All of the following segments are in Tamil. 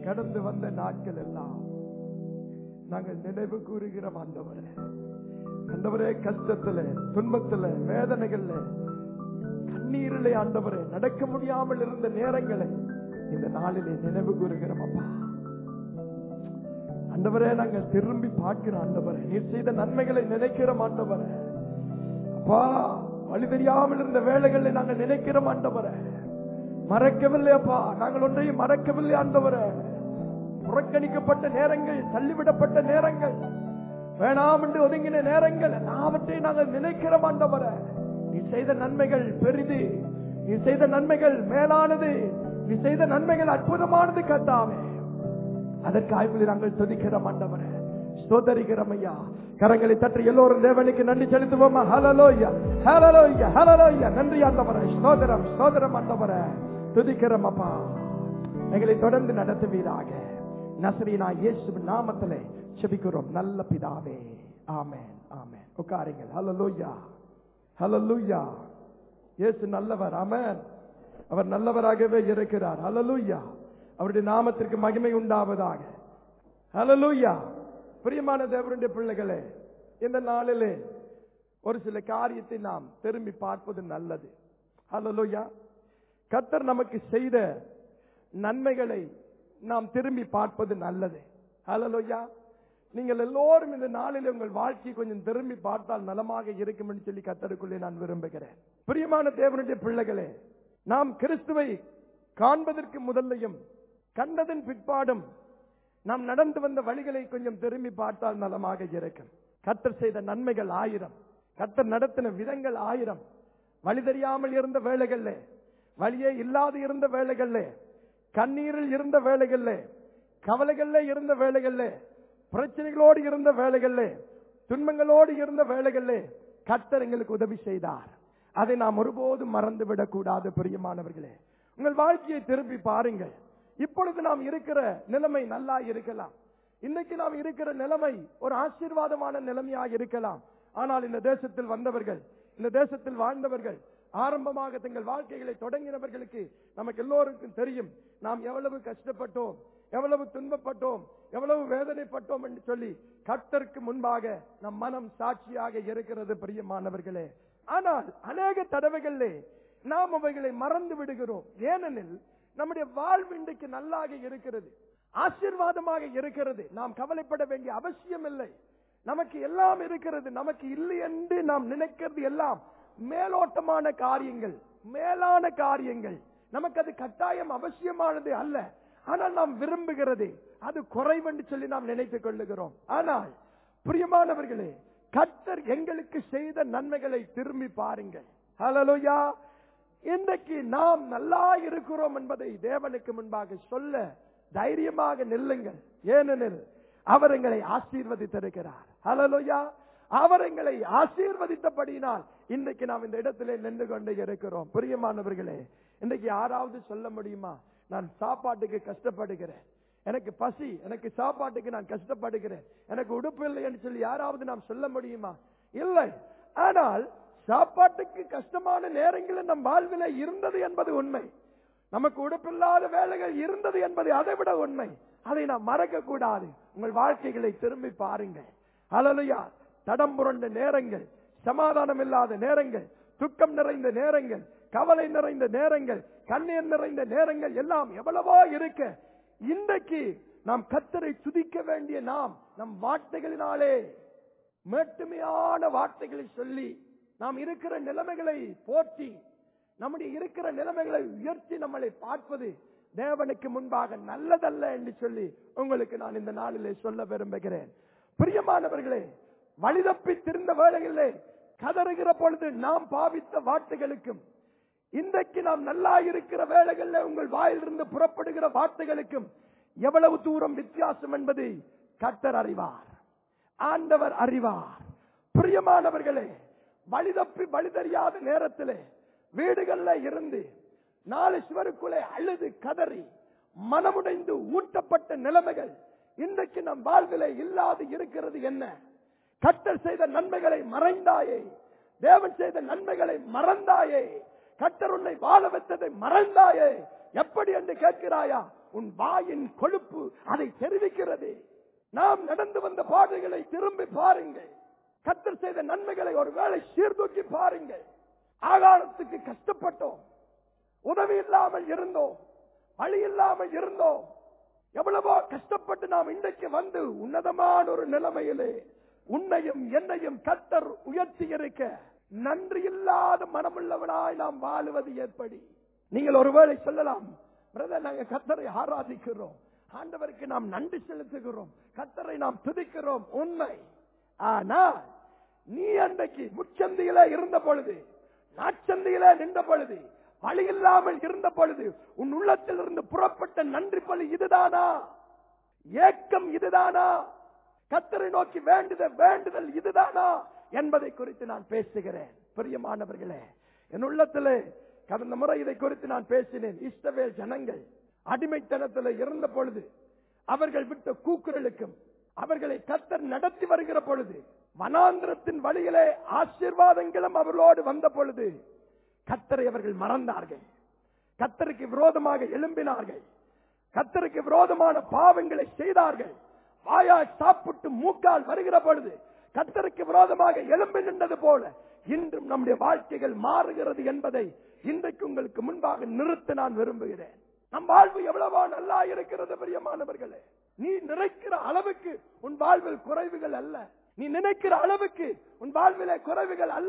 கடந்து வந்த நாட்கள் எல்லாம் நாங்கள் நினைவு கூறுகிற ஆண்டவரே ஆண்டவரே கஷ்டத்துல துன்பத்துல வேதனைகள்ல கண்ணீரிலே ஆண்டவரே நடக்க முடியாமல் இருந்த நேரங்களை இந்த நாளிலே நினைவு கூறுகிறோம் அப்பா ஆண்டவரே நாங்கள் திரும்பி பார்க்கிறோம் ஆண்டவரே நீர் செய்த நன்மைகளை நினைக்கிறோம் ஆண்டவரே அப்பா வழி தெரியாமல் இருந்த வேலைகளை நாங்கள் நினைக்கிறோம் ஆண்டவரே மறக்கவில்லை அப்பா நாங்கள் ஒன்றையும் மறக்கவில்லை ஆண்டவரே புறக்கணிக்கப்பட்ட நேரங்கள் தள்ளிவிடப்பட்ட நேரங்கள் வேணாம் என்று ஒதுங்கின நேரங்கள் எல்லாவற்றையும் நாங்கள் நினைக்கிறோம் ஆண்டவரே நீ செய்த நன்மைகள் பெரிது நீ செய்த நன்மைகள் மேலானது நீ செய்த நன்மைகள் அற்புதமானது கத்தாவே அதற்காக நாங்கள் துதிக்கிறோம் ஆண்டவரே ஸ்தோத்தரிக்கிறோம் ஐயா கரங்களை தட்டி எல்லோரும் தேவனுக்கு நன்றி செலுத்துவோமா ஹலலோய்யா ஹலலோய்யா ஹலலோய்யா நன்றி ஆண்டவரே ஸ்தோத்திரம் ஸ்தோத்திரம் ஆண்டவரே துதிக்கிறோம் அப்பா எங்களை தொடர்ந்து நடத்துவீராக நசரீனா இயேசு நாமத்திலே செபிக்கிறோம் நல்ல பிதாவே ஆமென் ஆமென் உட்காருங்கள் ஹலலோய்யா ஹலலூயா இயேசு நல்லவர் ஆமென் அவர் நல்லவராகவே இருக்கிறார் ஹலலூயா அவருடைய நாமத்திற்கு மகிமை உண்டாவதாக ஹலலூயா பிரியமான தேவருடைய பிள்ளைகளே இந்த நாளிலே ஒரு சில காரியத்தை நாம் திரும்பி பார்ப்பது நல்லது ஹலலூயா கத்தர் நமக்கு செய்த நன்மைகளை நாம் திரும்பி பார்ப்பது நல்லது ஹலலூயா நீங்கள் எல்லோரும் இந்த நாளில் உங்கள் வாழ்க்கையை கொஞ்சம் திரும்பி பார்த்தால் நலமாக இருக்கும் என்று சொல்லி கத்தருக்குள்ளே நான் விரும்புகிறேன் பிரியமான தேவனுடைய பிள்ளைகளே நாம் கிறிஸ்துவை காண்பதற்கு முதல்லையும் கண்டதன் பிற்பாடும் நாம் நடந்து வந்த வழிகளை கொஞ்சம் திரும்பி பார்த்தால் நலமாக இருக்கும் கத்தர் செய்த நன்மைகள் ஆயிரம் கத்தர் நடத்தின விதங்கள் ஆயிரம் வழி தெரியாமல் இருந்த வேலைகள்ல வழியே இல்லாது இருந்த வேலைகள்ல கண்ணீரில் இருந்த வேலைகள்ல கவலைகள்ல இருந்த வேலைகள்ல பிரச்சனைகளோடு இருந்த வேலைகள்ல துன்பங்களோடு இருந்த வேலைகள்ல கத்தர் எங்களுக்கு உதவி செய்தார் அதை நாம் ஒருபோதும் மறந்து விடக்கூடாது பிரியமானவர்களே உங்கள் வாழ்க்கையை திருப்பி பாருங்கள் இப்பொழுது நாம் இருக்கிற நிலைமை நல்லா இருக்கலாம் இன்னைக்கு நாம் இருக்கிற நிலைமை ஒரு ஆசீர்வாதமான நிலைமையாக இருக்கலாம் ஆனால் இந்த தேசத்தில் வந்தவர்கள் இந்த தேசத்தில் வாழ்ந்தவர்கள் ஆரம்பமாக தங்கள் வாழ்க்கைகளை தொடங்கினவர்களுக்கு நமக்கு எல்லோருக்கும் தெரியும் நாம் எவ்வளவு கஷ்டப்பட்டோம் எவ்வளவு துன்பப்பட்டோம் எவ்வளவு வேதனைப்பட்டோம் என்று சொல்லி கர்த்தருக்கு முன்பாக நம் மனம் சாட்சியாக இருக்கிறது பிரியமானவர்களே ஆனால் அநேக தடவைகளிலே நாம் அவைகளை மறந்து விடுகிறோம் ஏனெனில் நம்முடைய வாழ்வு இன்றைக்கு நல்லாக இருக்கிறது ஆசீர்வாதமாக இருக்கிறது நாம் கவலைப்பட வேண்டிய அவசியம் இல்லை நமக்கு எல்லாம் இருக்கிறது நமக்கு இல்லை என்று நாம் நினைக்கிறது எல்லாம் மேலோட்டமான காரியங்கள் மேலான காரியங்கள் நமக்கு அது கட்டாயம் அவசியமானது அல்ல ஆனால் நாம் விரும்புகிறது அது குறைவென்று சொல்லி நாம் நினைத்துக் கொள்ளுகிறோம் ஆனால் பிரியமானவர்களே கர்த்தர் எங்களுக்கு செய்த நன்மைகளை திரும்பி பாருங்கள் ஹலலுயா இன்றைக்கு நாம் நல்லா இருக்கிறோம் என்பதை தேவனுக்கு முன்பாக சொல்ல தைரியமாக நில்லுங்கள் ஏனெனில் அவர் எங்களை ஆசீர்வதித்திருக்கிறார் ஹலலுயா அவர் எங்களை ஆசீர்வதித்தபடியினால் இன்றைக்கு நாம் இந்த இடத்திலே நின்று கொண்டு இருக்கிறோம் பிரியமானவர்களே இன்றைக்கு யாராவது சொல்ல முடியுமா நான் சாப்பாட்டுக்கு கஷ்டப்படுகிறேன் எனக்கு பசி எனக்கு சாப்பாட்டுக்கு நான் கஷ்டப்படுகிறேன் எனக்கு உடுப்பு இல்லை என்று சொல்லி யாராவது நாம் சொல்ல முடியுமா இல்லை ஆனால் சாப்பாட்டுக்கு கஷ்டமான நேரங்களில் நம் வாழ்வில இருந்தது என்பது உண்மை நமக்கு உடுப்பில்லாத வேலைகள் இருந்தது என்பது அதை விட உண்மை அதை நாம் மறக்க கூடாது உங்கள் வாழ்க்கைகளை திரும்பி பாருங்கள் அலலுயா தடம் புரண்ட நேரங்கள் சமாதானம் இல்லாத நேரங்கள் துக்கம் நிறைந்த நேரங்கள் கவலை நிறைந்த நேரங்கள் கண்ணீர் நிறைந்த நேரங்கள் எல்லாம் எவ்வளவோ இருக்க இன்றைக்கு நாம் கத்தரை துதிக்க வேண்டிய நாம் நம் வார்த்தைகளினாலே மேட்டுமையான வார்த்தைகளை சொல்லி நாம் இருக்கிற நிலைமைகளை போற்றி நம்முடைய இருக்கிற நிலைமைகளை உயர்த்தி நம்மளை பார்ப்பது தேவனுக்கு முன்பாக நல்லதல்ல என்று சொல்லி உங்களுக்கு நான் இந்த நாளிலே சொல்ல விரும்புகிறேன் பிரியமானவர்களே வழிதப்பி திருந்த வேளைகளிலே கதறுகிற பொழுது நாம் பாவித்த வார்த்தைகளுக்கும் இன்றைக்கு நாம் நல்லா இருக்கிற வேளைகளில் உங்கள் வாயிலிருந்து புறப்படுகிற வார்த்தைகளுக்கும் எவ்வளவு தூரம் வித்தியாசம் என்பதை கர்த்தர் அறிவார் ஆண்டவர் அறிவார் பிரியமானவர்களே வழிதப்பி வழி தெரியாத நேரத்திலே வீடுகள்ல இருந்து நாலு சுவருக்குள்ளே அழுது கதறி மனமுடைந்து ஊட்டப்பட்ட நிலைமைகள் இன்றைக்கு நம் வாழ்விலே இல்லாது இருக்கிறது என்ன கர்த்தர் செய்த நன்மைகளை மறைந்தாயே தேவன் செய்த நன்மைகளை மறந்தாயே கத்தர் உன்னை வாழ வைத்ததை மறந்தாயே எப்படி என்று கேட்கிறாயா உன் வாயின் கொழுப்பு அதை தெரிவிக்கிறது நாம் நடந்து வந்த பாதைகளை திரும்பி பாருங்கள் கத்தர் செய்த நன்மைகளை ஒருவேளை சீர்தூக்கி பாருங்கள் ஆகாரத்துக்கு கஷ்டப்பட்டோம் உதவி இல்லாமல் இருந்தோம் வழி இல்லாமல் இருந்தோம் எவ்வளவோ கஷ்டப்பட்டு நாம் இன்றைக்கு வந்து உன்னதமான ஒரு நிலைமையிலே உன்னையும் என்னையும் கத்தர் உயர்த்தி இருக்க நன்றி இல்லாத மனமுள்ளவனாய் நாம் வாழுவது எப்படி நீங்கள் ஒருவேளை சொல்லலாம் பிரதர் நாங்க கத்தரை ஆராதிக்கிறோம் ஆண்டவருக்கு நாம் நன்றி செலுத்துகிறோம் கத்தரை நாம் துதிக்கிறோம் உண்மை ஆனால் நீ அன்றைக்கு முச்சந்தியில இருந்த பொழுது நாச்சந்தியில நின்ற பொழுது வழி இல்லாமல் இருந்த பொழுது உன் உள்ளத்தில் இருந்து புறப்பட்ட நன்றி பலி இதுதானா ஏக்கம் இதுதானா கத்தரை நோக்கி வேண்டுத வேண்டுதல் இதுதானா என்பதை குறித்து நான் பேசுகிறேன் பிரியமானவர்களே என் உள்ளத்திலே கடந்த முறை இதை குறித்து நான் பேசினேன் இஸ்ரவேல் ஜனங்கள் அடிமைத்தனத்தில் இருந்த பொழுது அவர்கள் விட்ட கூக்குரலுக்கும் அவர்களை கத்தர் நடத்தி வருகிற பொழுது வனாந்திரத்தின் வழியிலே ஆசீர்வாதங்களும் அவர்களோடு வந்த பொழுது கத்தரை அவர்கள் மறந்தார்கள் கத்தருக்கு விரோதமாக எழும்பினார்கள் கத்தருக்கு விரோதமான பாவங்களை செய்தார்கள் வாயால் சாப்பிட்டு மூக்கால் வருகிற பொழுது கத்தருக்கு விரோதமாக எழும்பி நின்றது போல இன்றும் நம்முடைய வாழ்க்கைகள் மாறுகிறது என்பதை இன்றைக்கு உங்களுக்கு முன்பாக நிறுத்த நான் விரும்புகிறேன் நம் வாழ்வு எவ்வளவா நல்லா இருக்கிறது பிரியமானவர்களே நீ நினைக்கிற அளவுக்கு உன் வாழ்வில் குறைவுகள் அல்ல நீ நினைக்கிற அளவுக்கு உன் வாழ்விலே குறைவுகள் அல்ல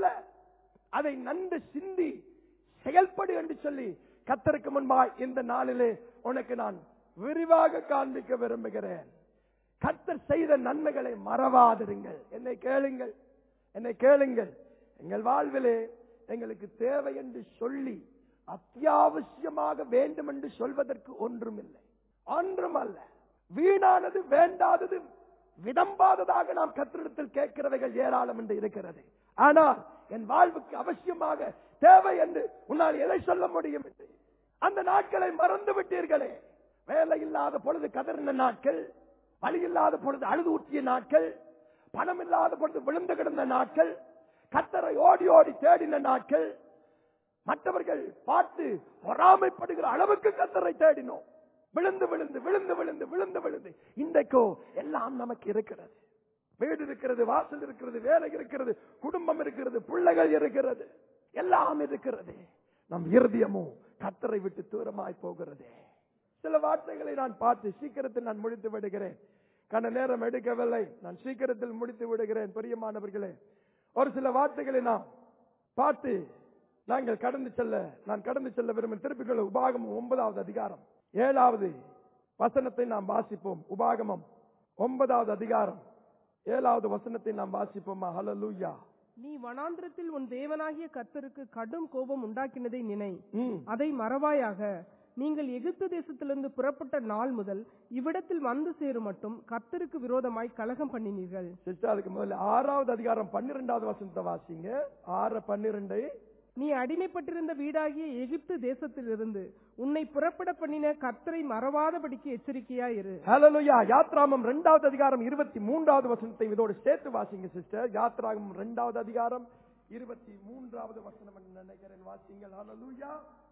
அதை நன்கு சிந்தி செயல்படு என்று சொல்லி கத்தருக்கு முன்பாய் இந்த நாளிலே உனக்கு நான் விரிவாக காண்பிக்க விரும்புகிறேன் கத்தர் செய்த நன்மைகளை மறவாதிருங்கள் என்னை கேளுங்கள் என்னை கேளுங்கள் எங்கள் வாழ்விலே எங்களுக்கு தேவை என்று சொல்லி அத்தியாவசியமாக வேண்டும் என்று சொல்வதற்கு ஒன்றுமில்லை ஒன்றும் அல்ல வீணானது வேண்டாதது விடம்பாததாக நாம் கத்திரிடத்தில் கேட்கிறவைகள் ஏராளம் என்று இருக்கிறது ஆனால் என் வாழ்வுக்கு அவசியமாக தேவை என்று உன்னால் எதை சொல்ல முடியும் என்று அந்த நாட்களை மறந்து விட்டீர்களே வேலை இல்லாத பொழுது கதறின நாட்கள் வழி இல்லாத பொழுது அழுது ஊற்றிய நாட்கள் பணம் இல்லாத பொழுது விழுந்து கிடந்த நாட்கள் கத்தரை ஓடி ஓடி தேடின நாட்கள் மற்றவர்கள் பார்த்து பொறாமைப்படுகிற அளவுக்கு கத்தரை தேடினோம் விழுந்து விழுந்து விழுந்து விழுந்து விழுந்து விழுந்து இன்றைக்கோ எல்லாம் நமக்கு இருக்கிறது வீடு இருக்கிறது வாசல் இருக்கிறது வேலை இருக்கிறது குடும்பம் இருக்கிறது பிள்ளைகள் இருக்கிறது எல்லாம் இருக்கிறது நம் இருதயமோ கத்தரை விட்டு தூரமாய் போகிறது சில வார்த்தைகளை நான் பார்த்து சீக்கிரத்தில் நான் முடித்து விடுகிறேன் கண்ட நேரம் எடுக்கவில்லை நான் சீக்கிரத்தில் முடித்து விடுகிறேன் பிரியமானவர்களே ஒரு சில வார்த்தைகளை நாம் பார்த்து நாங்கள் கடந்து செல்ல நான் கடந்து செல்ல விரும்பும் திருப்பிக்கொள்ள உபாகமம் ஒன்பதாவது அதிகாரம் ஏழாவது வசனத்தை நாம் வாசிப்போம் உபாகமம் ஒன்பதாவது அதிகாரம் ஏழாவது வசனத்தை நாம் வாசிப்போமா ஹலலூயா நீ வனாந்திரத்தில் உன் தேவனாகிய கர்த்தருக்கு கடும் கோபம் உண்டாக்கினதை நினை ம் அதை மறவாயாக நீங்கள் எகிப்து தேசத்திலிருந்து புறப்பட்ட நாள் முதல் இவ்விடத்தில் வந்து சேரும் மட்டும் கர்த்தருக்கு விரோதமாய் கலகம் பண்ணினீர்கள் சிஸ்டர் அதுக்கு முதல்ல ஆறாவது அதிகாரம் பன்னிரெண்டாவது வசனத்தை வாசிங்க ஆறு பன்னிரெண்டை நீ அடிமைப்பட்டிருந்த வீடாகிய எகிப்து தேசத்திலிருந்து உன்னை புறப்பட பண்ணின கர்த்தரை மறவாதபடிக்கு எச்சரிக்கையா இரு ஹalleluya யாத்ராமம் இரண்டாவது அதிகாரம் இருபத்தி மூன்றாவது வசனத்தை இதோடு சேர்த்து வாசிங்க சிஸ்டர் யாத்ராமம் இரண்டாவது அதிகாரம் இருபத்தி மூன்றாவது வசனம் என்று நினைக்கிறேன் வாசிங்கள் ஹalleluya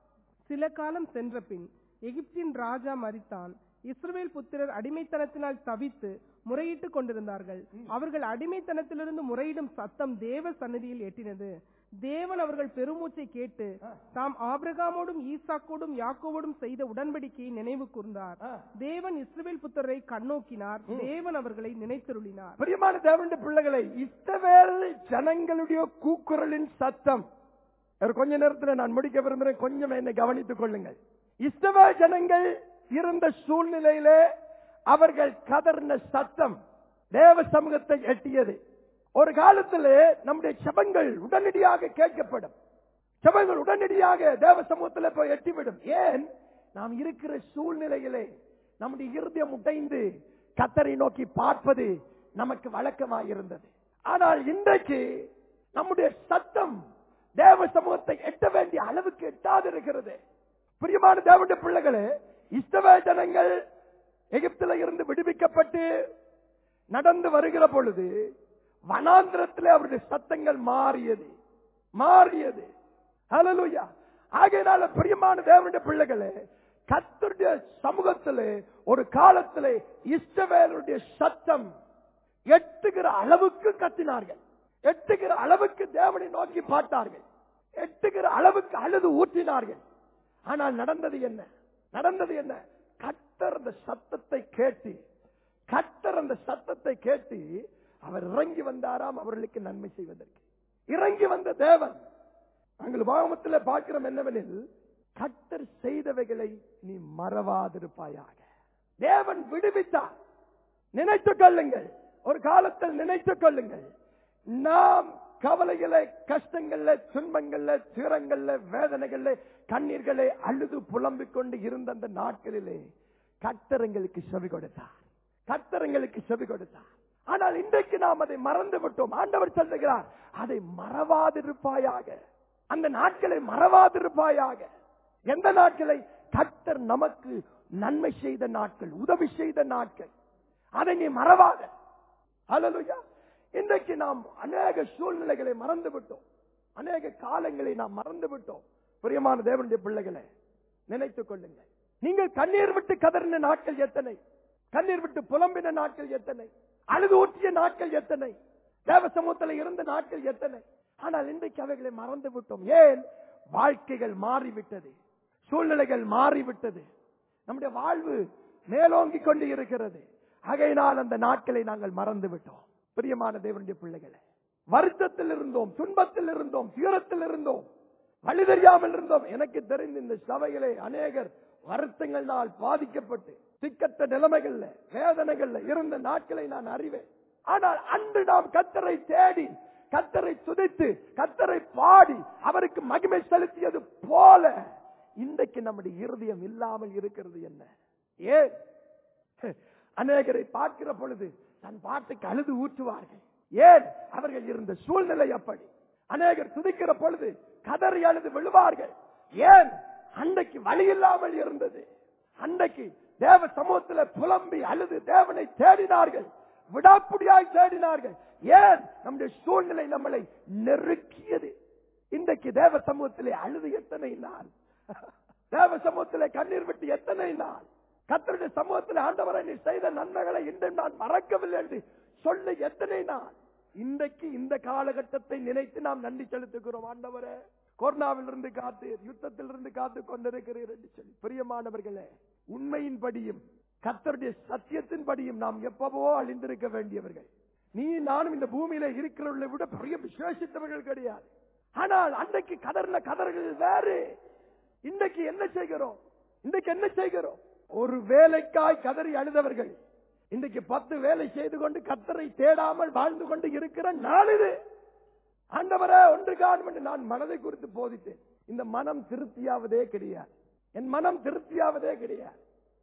சில காலம் சென்ற பின் எகிப்தின் ராஜா மரித்தான் இஸ்ரவேல் புத்திரர் அடிமைத்தனத்தினால் தவித்து முறையிட்டுக் கொண்டிருந்தார்கள் அவர்கள் அடிமைத்தனத்திலிருந்து முறையிடும் சத்தம் தேவ சந்நிதியில் எட்டினது தேவன் அவர்கள் பெருமூச்சை கேட்டு தாம் ஆபிரகாமோடும் ஈசாக்கோடும் யாக்கோவோடும் செய்த உடன்படிக்கையை நினைவு கூர்ந்தார் ஆ. தேவன் இஸ்ரவேல் புத்திரரை கண்ணோக்கினார் தேவன் அவர்களை நினைத்தருளினார் பிரியமான தேவனுடைய பிள்ளைகளை இஸ்ரவேல் ஜனங்களுடைய கூக்குரலின் சத்தம் ஒரு கொஞ்ச நேரத்தில் நான் முடிக்க விரும்புகிறேன் கொஞ்சம் என்னை கவனித்துக் கொள்ளுங்கள் இஸ்ரவேல் ஜனங்கள் இருந்த சூழ்நிலையிலே அவர்கள் கதறின சத்தம் தேவ சமூகத்தை எட்டியது ஒரு காலத்திலே நம்முடைய செபங்கள் உடனடியாக கேட்கப்படும் செபங்கள் உடனடியாக தேவ சமூகத்தில் போய் எட்டிவிடும் ஏன் நாம் இருக்கிற சூழ்நிலையிலே நம்முடைய இருதயம் உடைந்து கத்தரை நோக்கி பார்ப்பது நமக்கு வழக்கமாக இருந்தது ஆனால் இன்றைக்கு நம்முடைய சத்தம் தேவ சமூகத்தை எட்ட வேண்டிய அளவுக்கு எட்டாது இருக்கிறது பிரியமான தேவனுடைய பிள்ளைகளே இஸ்தவே ஜனங்கள் எகிப்தில இருந்து விடுவிக்கப்பட்டு நடந்து வருகிற பொழுது வனாந்திரத்திலே அவருடைய சத்தங்கள் மாறியது மாறியது ஹalleluya ஆகையினால பிரியமான தேவனுடைய பிள்ளைகளே கத்தருடைய சமூகத்திலே ஒரு காலத்திலே இஸ்ரவேலுடைய சத்தம் எட்டுகிற அளவுக்கு கத்தினார்கள் எட்டுகிற அளவுக்கு தேவனை நோக்கி பார்த்தார்கள் எட்டுகிற அளவுக்கு அழுது ஊற்றினார்கள் ஆனால் நடந்தது என்ன நடந்தது என்ன கத்தர் அந்த சத்தத்தை கேட்டு கத்தர் அந்த சத்தத்தை கேட்டு அவர் இறங்கி வந்தாராம் அவர்களுக்கு நன்மை செய்வதற்கு இறங்கி வந்த தேவன் நாங்கள் பாகமத்தில் பார்க்கிறோம் என்னவெனில் கத்தர் செய்தவைகளை நீ மறவாதிருப்பாயாக தேவன் விடுவித்தார் நினைத்துக் கொள்ளுங்கள் ஒரு காலத்தில் நினைத்துக் கொள்ளுங்கள் நாம் கவலைகளை கஷ்டங்கள்ல துன்பங்கள்ல துயரங்கள்ல வேதனைகள்ல கண்ணீர்களே அழுது புலம்பிக் கொண்டு இருந்த அந்த நாட்களிலே கத்தரங்களுக்கு செவி கொடுத்தார் கத்தரங்களுக்கு செவி கொடுத்தார் ஆனால் இன்றைக்கு நாம் அதை மறந்து விட்டோம் ஆண்டவர் சொல்லுகிறார் அதை மறவாதிருப்பாயாக அந்த நாட்களை மறவாதிருப்பாயாக எந்த நாட்களை கத்தர் நமக்கு நன்மை செய்த நாட்கள் உதவி செய்த நாட்கள் அதை நீ மறவாத அல்லலுயா இன்றைக்கு நாம் அநேக சூழ்நிலைகளை மறந்து விட்டோம் அநேக காலங்களை நாம் மறந்து விட்டோம் பிரியமான தேவனுடைய பிள்ளைகளை நினைத்துக் கொள்ளுங்கள் நீங்கள் கண்ணீர் விட்டு கதறின நாட்கள் எத்தனை கண்ணீர் விட்டு புலம்பின நாட்கள் எத்தனை அழுது ஊற்றிய நாட்கள் எத்தனை தேவ சமூகத்தில் இருந்த நாட்கள் எத்தனை ஆனால் இன்றைக்கு அவைகளை மறந்து விட்டோம் ஏன் வாழ்க்கைகள் மாறிவிட்டது சூழ்நிலைகள் மாறிவிட்டது நம்முடைய வாழ்வு மேலோங்கிக் கொண்டு இருக்கிறது ஆகையினால் அந்த நாட்களை நாங்கள் மறந்து விட்டோம் பிரியமான தேவனுடைய பிள்ளைகளை வருத்தத்தில் இருந்தோம் துன்பத்தில் இருந்தோம் துயரத்தில் இருந்தோம் வழி தெரியாமல் இருந்தோம் எனக்கு தெரிந்த இந்த சபைகளை அநேகர் வருத்தங்களால் பாதிக்கப்பட்டு திக்கத்த நிலைமைகள்ல வேதனைகள்ல இருந்த நாட்களை நான் அறிவேன் ஆனால் அன்று நாம் கத்தரை தேடி கத்தரை துதித்து கத்தரை பாடி அவருக்கு மகிமை செலுத்தியது போல இன்றைக்கு நம்முடைய இருதயம் இல்லாமல் இருக்கிறது என்ன ஏன் அநேகரை பார்க்கிற பொழுது தன் பாட்டுக்கு அழுது ஊற்றுவார்கள் ஏன் அவர்கள் இருந்த சூழ்நிலை அப்படி அநேகர் துதிக்கிற பொழுது கதறி அழுது விழுவார்கள் ஏன் அன்றைக்கு வழி இல்லாமல் இருந்தது அன்றைக்கு தேவ சமூகத்தில் புலம்பி அழுது தேவனை தேடினார்கள் விடாப்புடியாய் தேடினார்கள் ஏன் நம்முடைய சூழ்நிலை நம்மளை நெருக்கியது இன்றைக்கு தேவ சமூகத்திலே அழுது எத்தனை நாள் தேவ சமூகத்திலே கண்ணீர் விட்டு எத்தனை நாள் கத்தருடைய சமூகத்தில் ஆண்டவரை நீ செய்த நன்மைகளை இன்றும் நான் மறக்கவில்லை என்று சொல்ல எத்தனை நாள் இன்றைக்கு இந்த காலகட்டத்தை நினைத்து நாம் நன்றி செலுத்துகிறோம் ஆண்டவரே கொரோனாவில் இருந்து காத்து யுத்தத்தில் இருந்து காத்து கொண்டிருக்கிறீர் என்று சொல்லி பிரியமானவர்களே உண்மையின்படியும் கத்தருடைய சத்தியத்தின்படியும் நாம் எப்பவோ அழிந்திருக்க வேண்டியவர்கள் நீ நானும் இந்த பூமியில இருக்கிறவர்களை விட பெரிய விசேஷித்தவர்கள் கிடையாது ஆனால் அன்றைக்கு கதறின கதர்கள் வேறு இன்றைக்கு என்ன செய்கிறோம் இன்றைக்கு என்ன செய்கிறோம் ஒரு வேலைக்காய் கதறி அழுதவர்கள் இன்றைக்கு பத்து வேலை செய்து கொண்டு கத்தரை தேடாமல் வாழ்ந்து கொண்டு இருக்கிற நாள் இது ஆண்டவரே ஒன்று காணும் என்று நான் மனதை குறித்து போதித்தேன் இந்த மனம் திருப்தியாவதே கிடையாது என் மனம் திருப்தியாவதே கிடையாது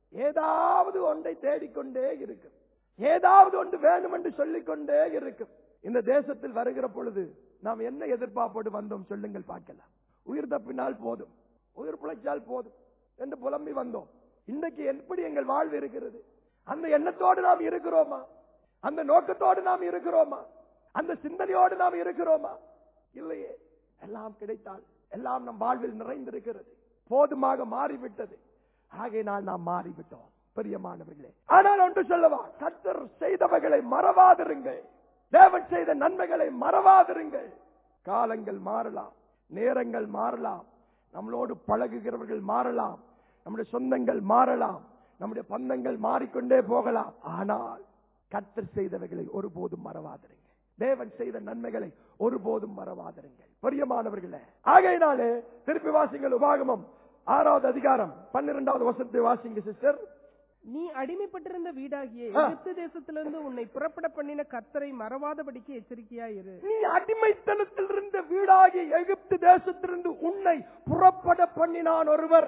ஏதாவது ஒன்றை தேடிக்கொண்டே இருக்கும் ஏதாவது ஒன்று வேணும் என்று சொல்லிக்கொண்டே இருக்கும் இந்த தேசத்தில் வருகிற பொழுது நாம் என்ன எதிர்பார்ப்போடு வந்தோம் சொல்லுங்கள் பார்க்கலாம் உயிர் தப்பினால் போதும் உயிர் பிழைச்சால் போதும் என்று புலம்பி வந்தோம் இன்றைக்கு எப்படி எங்கள் வாழ்வு இருக்கிறது அந்த எண்ணத்தோடு நாம் இருக்கிறோமா அந்த நோக்கத்தோடு நாம் இருக்கிறோமா அந்த சிந்தனையோடு நாம் இருக்கிறோமா இல்லையே எல்லாம் கிடைத்தால் எல்லாம் நம் வாழ்வில் நிறைந்திருக்கிறது போதுமாக மாறிவிட்டது ஆகையினால் நாம் மாறிவிட்டோம் பிரியமானவர்களே ஆனால் ஒன்று சொல்லவா கத்தர் செய்தவைகளை மறவாதிருங்கள் தேவன் செய்த நன்மைகளை மறவாதிருங்கள் காலங்கள் மாறலாம் நேரங்கள் மாறலாம் நம்மளோடு பழகுகிறவர்கள் மாறலாம் நம்முடைய சொந்தங்கள் மாறலாம் நம்முடைய பந்தங்கள் மாறிக்கொண்டே போகலாம் ஆனால் கத்தர் செய்தவைகளை ஒருபோதும் மறவாதிருங்க தேவன் செய்த நன்மைகளை ஒருபோதும் மறவாதிருங்கள் பிரியமானவர்களே ஆகையினாலே திருப்பி வாசிங்கள் உபாகமம் ஆறாவது அதிகாரம் பன்னிரெண்டாவது வசனத்தை வாசிங்க சிஸ்டர் நீ அடிமைப்பட்டிருந்த வீடாகிய ஆ. எகிப்து தேசத்திலிருந்து உன்னை புறப்பட பண்ணின கர்த்தரை மறவாதபடிக்கு எச்சரிக்கையாயிரு நீ அடிமைத்தனத்தில் இருந்த வீடாகிய எகிப்து தேசத்திலிருந்து உன்னை புறப்பட பண்ணினான் ஒருவர்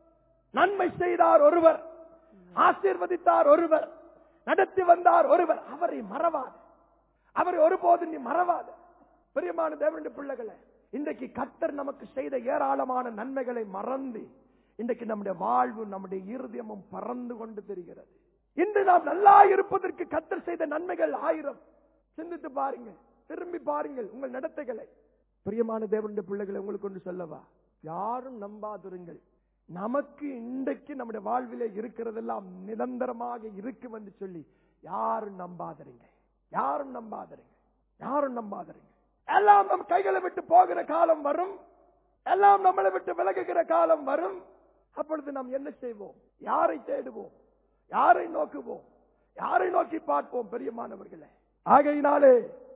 நன்மை செய்தார் ஒருவர் ஆசீர்வதித்தார் ஒருவர் நடத்தி வந்தார் ஒருவர் அவரை மறவாது அவரை ஒருபோதும் நீ மறவாது பிரியமான தேவனுடைய பிள்ளைகளை இன்றைக்கு கத்தர் நமக்கு செய்த ஏராளமான நன்மைகளை மறந்து இன்றைக்கு நம்முடைய வாழ்வு நம்முடைய இருதயமும் பறந்து கொண்டு தெரிகிறது இன்று நாம் நல்லா இருப்பதற்கு கத்தர் செய்த நன்மைகள் ஆயிரம் சிந்தித்து பாருங்கள் திரும்பி பாருங்கள் உங்கள் நடத்தைகளை பிரியமான தேவனுடைய பிள்ளைகளை உங்களுக்கு ஒன்று சொல்லவா யாரும் நம்பாதிருங்கள் நமக்கு இன்றைக்கு நம்முடைய வாழ்விலே இருக்கிறதெல்லாம் நிரந்தரமாக இருக்கும் என்று சொல்லி யாரும் நம்பாதிருங்க யாரும் நம்பாதிருங்க யாரும் நம்பாதிருங்க எல்லாம் நம் கைகளை விட்டு போகிற காலம் வரும் எல்லாம் நம்மளை விட்டு விலகுகிற காலம் வரும் அப்பொழுது நாம் என்ன செய்வோம் யாரை தேடுவோம் யாரை நோக்குவோம் யாரை நோக்கி பார்ப்போம் பெரியமானவர்களே ஆகையினாலே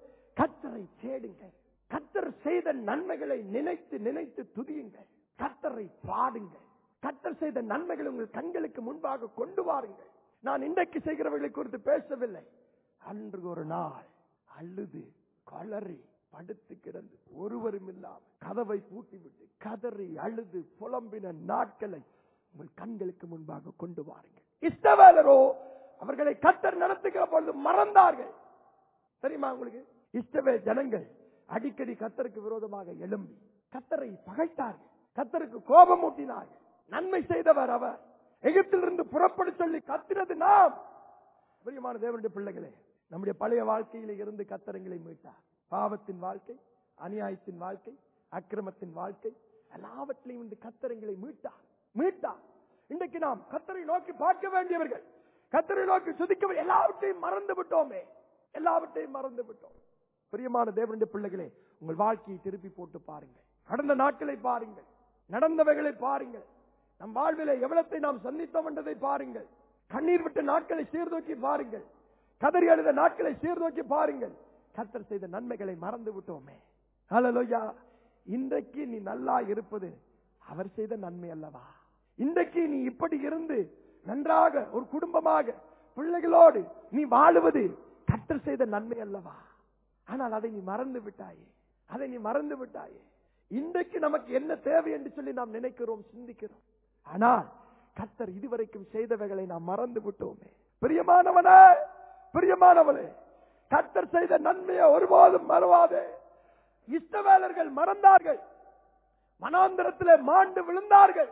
கத்தரை தேடுங்க கத்தர் செய்த நன்மைகளை நினைத்து நினைத்து துதியுங்கள் கத்தரை பாடுங்க கத்தர் செய்த நன்மைகளை உங்கள் கண்களுக்கு முன்பாக கொண்டு வாருங்கள் நான் இன்றைக்கு செய்கிறவர்களை குறித்து பேசவில்லை அன்று ஒரு நாள் அழுது கலறி படுத்து கிடந்து ஒருவரும் இல்லாமல் கதவை பூட்டிவிட்டு கதறி அழுது புலம்பின நாட்களை உங்கள் கண்களுக்கு முன்பாக கொண்டு வாருங்கள் இஷ்டவேலரோ அவர்களை கத்தர் நடத்துகிற பொழுது மறந்தார்கள் தெரியுமா உங்களுக்கு இஷ்டவே ஜனங்கள் அடிக்கடி கத்தருக்கு விரோதமாக எழும்பி கத்தரை பகைத்தார்கள் கத்தருக்கு கோபம் ஊட்டினார்கள் நன்மை செய்தவர் அவர் எகிப்திலிருந்து புறப்பட சொல்லி கத்திரது நாம் பிரியமான தேவனுடைய பிள்ளைகளே நம்முடைய பழைய வாழ்க்கையில இருந்து கத்தரங்களை மீட்டார் பாவத்தின் வாழ்க்கை அநியாயத்தின் வாழ்க்கை அக்கிரமத்தின் வாழ்க்கை எல்லாவற்றிலையும் இந்த கத்தரங்களை மீட்டார் மீட்டார் இன்றைக்கு நாம் கத்தரை நோக்கி பார்க்க வேண்டியவர்கள் கத்தரை நோக்கி சுதிக்க வே- எல்லாவற்றையும் மறந்து விட்டோமே எல்லாவற்றையும் மறந்து விட்டோம் பிரியமான தேவனுடைய பிள்ளைகளே உங்கள் வாழ்க்கையை திருப்பி போட்டு பாருங்கள் கடந்த நாட்களை பாருங்கள் நடந்தவைகளை பாருங்கள் நம் வாழ்விலே எவ்வளத்தை நாம் சந்தித்தோம் என்றதை பாருங்கள் கண்ணீர் விட்ட நாட்களை சீர்தூக்கி பாருங்கள் கதறி அழுத நாட்களை சீர்தூக்கி பாருங்கள் கத்தர் செய்த நன்மைகளை மறந்து விட்டோமே ஹalleluya இன்றைக்கு நீ நல்லா இருப்பது அவர் செய்த நன்மை அல்லவா இன்றைக்கு நீ இப்படி இருந்து நன்றாக ஒரு குடும்பமாக பிள்ளைகளோடு நீ வாழுவது கத்தர் செய்த நன்மை அல்லவா ஆனால் அதை நீ மறந்து விட்டாயே அதை நீ மறந்து விட்டாயே இன்றைக்கு நமக்கு என்ன தேவை என்று சொல்லி நாம் நினைக்கிறோம் சிந்திக்கிறோம் ஆனால் கத்தர் இதுவரைக்கும் செய்தவைகளை நாம் மறந்து விட்டோமே பிரியமானவனே பிரியமானவனே கத்தர் செய்த நன்மையை ஒருபோதும் மறவாதே இஷ்டவேலர்கள் மறந்தார்கள் மனாந்தரத்திலே மாண்டு விழுந்தார்கள்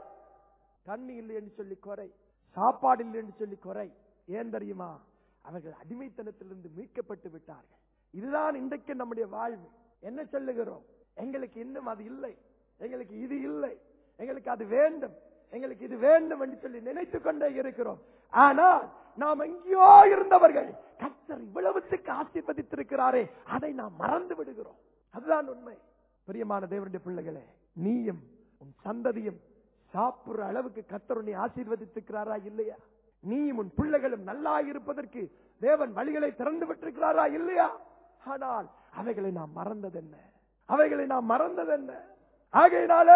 தண்ணி இல்லை என்று சொல்லி குறை சாப்பாடு இல்லை என்று சொல்லி குறை ஏன் தெரியுமா அவர்கள் அடிமைத்தனத்திலிருந்து மீட்கப்பட்டு விட்டார்கள் இதுதான் இன்றைக்கு நம்முடைய வாழ்வு என்ன சொல்லுகிறோம் எங்களுக்கு இன்னும் அது இல்லை எங்களுக்கு இது இல்லை எங்களுக்கு அது வேண்டும் எங்களுக்கு இது வேண்டும் என்று சொல்லி நினைத்துக் கொண்டே இருக்கிறோம் ஆனால் நாம் எங்கேயோ இருந்தவர்கள் கத்தர் இவ்வளவுத்துக்கு ஆசீர்வதித்திருக்கிறாரே அதை நாம் மறந்து விடுகிறோம் அதுதான் உண்மை பிரியமான தேவனுடைய பிள்ளைகளே நீயும் உன் சந்ததியும் சாப்பிடுற அளவுக்கு கத்தர் உன்னை ஆசீர்வதித்திருக்கிறாரா இல்லையா நீயும் உன் பிள்ளைகளும் நல்லா இருப்பதற்கு தேவன் வழிகளை திறந்து விட்டிருக்கிறாரா இல்லையா ஆனால் அவைகளை நாம் மறந்ததென்ன அவைகளை நாம் மறந்ததென்ன ஆகையினாலே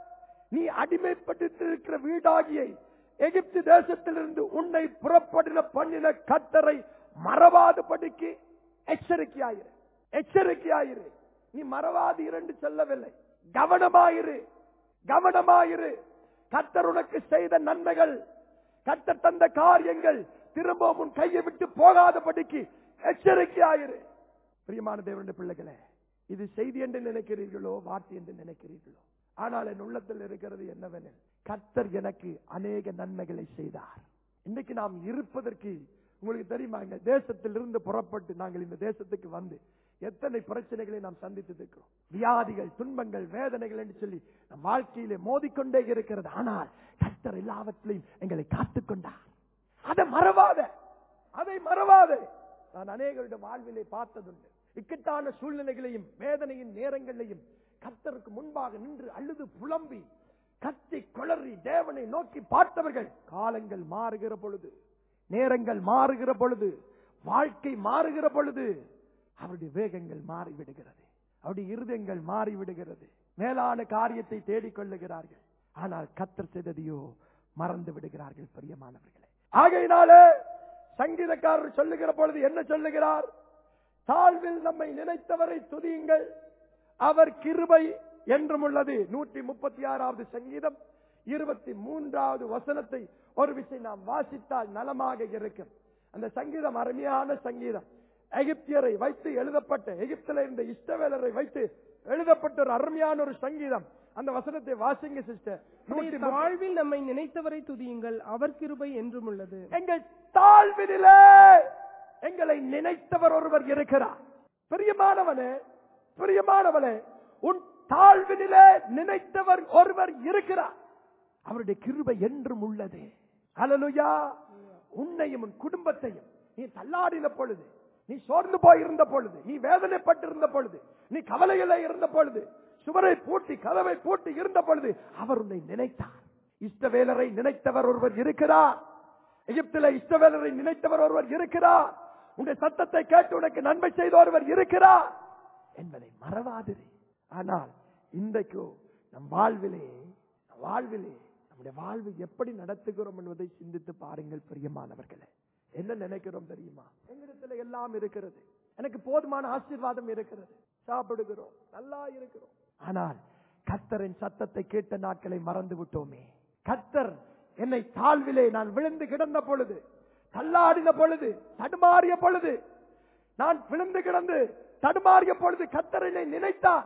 நீ அடிமைப்பட்டிருக்கிற வீடாகியை எகிப்து தேசத்திலிருந்து உன்னை புறப்படின பண்ணின கத்தரை மறவாதபடிக்கு எச்சரிக்கையாயிரு எச்சரிக்கையாயிரு நீ மறவாது இரண்டு சொல்லவில்லை கவனமாயிரு கவனமாயிரு கத்தர் உனக்கு செய்த நன்மைகள் கத்தர் தந்த காரியங்கள் திரும்ப உன் கையை விட்டு போகாதபடிக்கு எச்சரிக்கையாயிரு பிரியமான தேவனுடைய பிள்ளைகளே இது செய்தி என்று நினைக்கிறீர்களோ வார்த்தை என்று நினைக்கிறீர்களோ ஆனால் என் உள்ளத்தில் இருக்கிறது என்னவெனில் கத்தர் எனக்கு அநேக நன்மைகளை செய்தார் இன்னைக்கு நாம் இருப்பதற்கு உங்களுக்கு தெரியுமா இந்த தேசத்தில் இருந்து புறப்பட்டு நாங்கள் இந்த தேசத்துக்கு வந்து எத்தனை பிரச்சனைகளை நாம் சந்தித்து இருக்கிறோம் வியாதிகள் துன்பங்கள் வேதனைகள் என்று சொல்லி நம் வாழ்க்கையிலே மோதிக்கொண்டே இருக்கிறது ஆனால் கத்தர் எல்லாவற்றிலையும் எங்களை காத்துக்கொண்டார் அதை மறவாத அதை மறவாத நான் அநேகருடைய வாழ்விலே பார்த்ததுண்டு இக்கட்டான சூழ்நிலைகளையும் வேதனையின் நேரங்களையும் கத்தருக்கு முன்பாக நின்று அழுது புலம்பி கத்தி குளறி தேவனை நோக்கி பார்த்தவர்கள் காலங்கள் மாறுகிற பொழுது நேரங்கள் மாறுகிற பொழுது வாழ்க்கை மாறுகிற பொழுது அவருடைய வேகங்கள் மாறிவிடுகிறது அவருடைய இருதயங்கள் மாறிவிடுகிறது மேலான காரியத்தை தேடிக்கொள்ளுகிறார்கள் ஆனால் கத்தர் செய்ததையோ மறந்து விடுகிறார்கள் பிரியமானவர்களே ஆகையினாலே சங்கீதக்காரர் சொல்லுகிற பொழுது என்ன சொல்லுகிறார் தாழ்வில் நம்மை நினைத்தவரை துதியுங்கள் அவர் கிருபை என்றும் உள்ளது நூற்றி முப்பத்தி ஆறாவது சங்கீதம் இருபத்தி மூன்றாவது வசனத்தை ஒரு விஷயம் நாம் வாசித்தால் நலமாக இருக்கும் அந்த சங்கீதம் அருமையான சங்கீதம் எகிப்தியரை வைத்து எழுதப்பட்ட எகிப்தில இருந்த இஷ்டவேலரை வைத்து எழுதப்பட்ட ஒரு அருமையான ஒரு சங்கீதம் அந்த வசனத்தை வாசிங்க சிஸ்டர் நீர் தாழ்வில் நம்மை நினைத்தவரை துதியுங்கள் அவர் கிருபை என்றும் உள்ளது எங்கள் தாழ்வினிலே எங்களை நினைத்தவர் ஒருவர் இருக்கிறார் பிரியமானவனே பிரியமானவனே உன் தாழ்வினிலே நினைத்தவர் ஒருவர் இருக்கிறார் அவருடைய கிருபை என்றும் உள்ளது ஹalleluya உன்னையும் உன் குடும்பத்தையும் நீ தள்ளாடின பொழுது நீ சோர்ந்து போய் இருந்த பொழுது நீ வேதனைப்பட்டிருந்த பொழுது நீ கவலையில இருந்த பொழுது சுவரை பூட்டி கதவை பூட்டி இருந்த பொழுது அவர் உன்னை நினைத்தார் இஷ்டவேலரை நினைத்தவர் ஒருவர் இருக்கிறார் எகிப்தில இஷ்டவேலரை நினைத்தவர் ஒருவர் இருக்கிறார் உன்னுடைய சத்தத்தை கேட்டு உனக்கு நன்மை செய்த ஒருவர் இருக்கிறார் என்பதை மறவாதிரு ஆனால் இன்றைக்கு நம் வாழ்விலே நம் வாழ்விலே நம்முடைய வாழ்வு எப்படி நடத்துகிறோம் என்பதை சிந்தித்து பாருங்கள் பிரியமானவர்களே என்ன நினைக்கிறோம் தெரியுமா எங்களிடத்துல எல்லாம் இருக்கிறது எனக்கு போதுமான ஆசீர்வாதம் இருக்கிறது சாப்பிடுகிறோம் நல்லா இருக்கிறோம் ஆனால் கர்த்தரின் சத்தத்தை கேட்ட நாட்களை மறந்து விட்டோமே கர்த்தர் என்னை தாழ்விலே நான் விழுந்து கிடந்த பொழுது தள்ளாடின பொழுது தடுமாறிய பொழுது நான் விழுந்து கிடந்து தடுமாறிய பொழுது கத்தரனை நினைத்தார்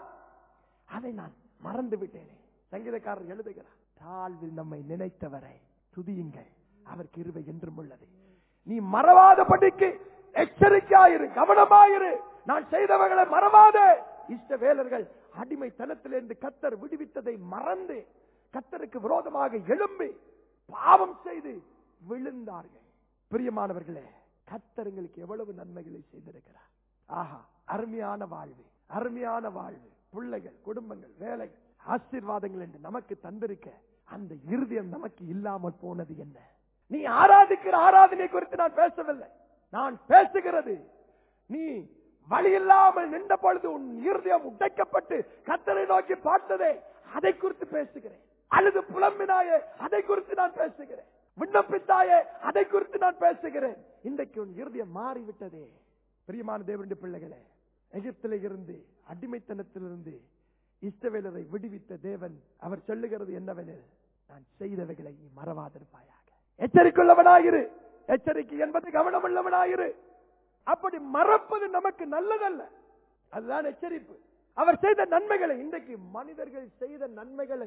அதை நான் மறந்து விட்டேனே சங்கீதக்காரர் எழுதுகிறார் தாழ்வில் நம்மை நினைத்தவரை துதியுங்கள் அவர் கிருபை என்றும் உள்ளது நீ மறவாதபடிக்கு எச்சரிக்கையாயிரு கவனமாயிரு நான் செய்தவர்களை மறவாதே இஷ்ட வேலர்கள் அடிமைத்தனத்திலிருந்து கத்தர் விடுவித்ததை மறந்து கத்தருக்கு விரோதமாக எழும்பி பாவம் செய்து விழுந்தார்கள் பிரியமானவர்களே கத்தர் எங்களுக்கு எவ்வளவு நன்மைகளை செய்திருக்கிறார் ஆஹா அருமையான வாழ்வு அருமையான வாழ்வு பிள்ளைகள் குடும்பங்கள் வேலைகள் ஆசீர்வாதங்கள் என்று நமக்கு தந்திருக்க அந்த இருதயம் நமக்கு இல்லாமல் போனது என்ன நீ ஆராதிக்கிற ஆராதனை குறித்து நான் பேசவில்லை நான் பேசுகிறது நீ வழி இல்லாமல் நின்ற பொழுது உன் இருதயம் உடைக்கப்பட்டு கத்தரை நோக்கி பார்த்ததே அதை குறித்து பேசுகிறேன் அழுது புலம்பினாயே அதை குறித்து நான் பேசுகிறேன் விண்ணப்பித்தாயே அதை குறித்து நான் பேசுகிறேன் இன்றைக்கு உன் இருதயம் மாறிவிட்டதே பிரியமான தேவனுடைய பிள்ளைகளே எகிப்தில இருந்து அடிமைத்தனத்திலிருந்து இஷ்டவேலரை விடுவித்த தேவன் அவர் சொல்லுகிறது என்னவெனில் நான் செய்தவைகளை நீ மறவாதிருப்பாயாக எச்சரிக்கையுள்ளவனாயிரு எச்சரிக்கை என்பது கவனமுள்ளவனாயிரு அப்படி மறப்பது நமக்கு நல்லதல்ல அதுதான் எச்சரிப்பு அவர் செய்த நன்மைகளை இன்றைக்கு மனிதர்கள் செய்த நன்மைகளை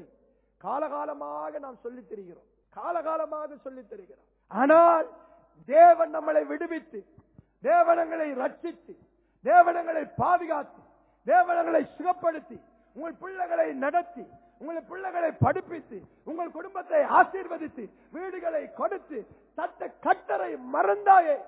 காலகாலமாக நாம் சொல்லித் தெரிகிறோம் காலகாலமாக சொல்லித் தெரிகிறோம் ஆனால் தேவன் நம்மளை விடுவித்து தேவனங்களை ரட்சித்து தேவனங்களை பாதுகாத்து தேவனங்களை சுகப்படுத்தி உங்கள் பிள்ளைகளை நடத்தி உங்கள் பிள்ளைகளை படிப்பித்து உங்கள் குடும்பத்தை ஆசீர்வதித்து வீடுகளை கொடுத்து தட்ட கட்டரை மறந்தாயே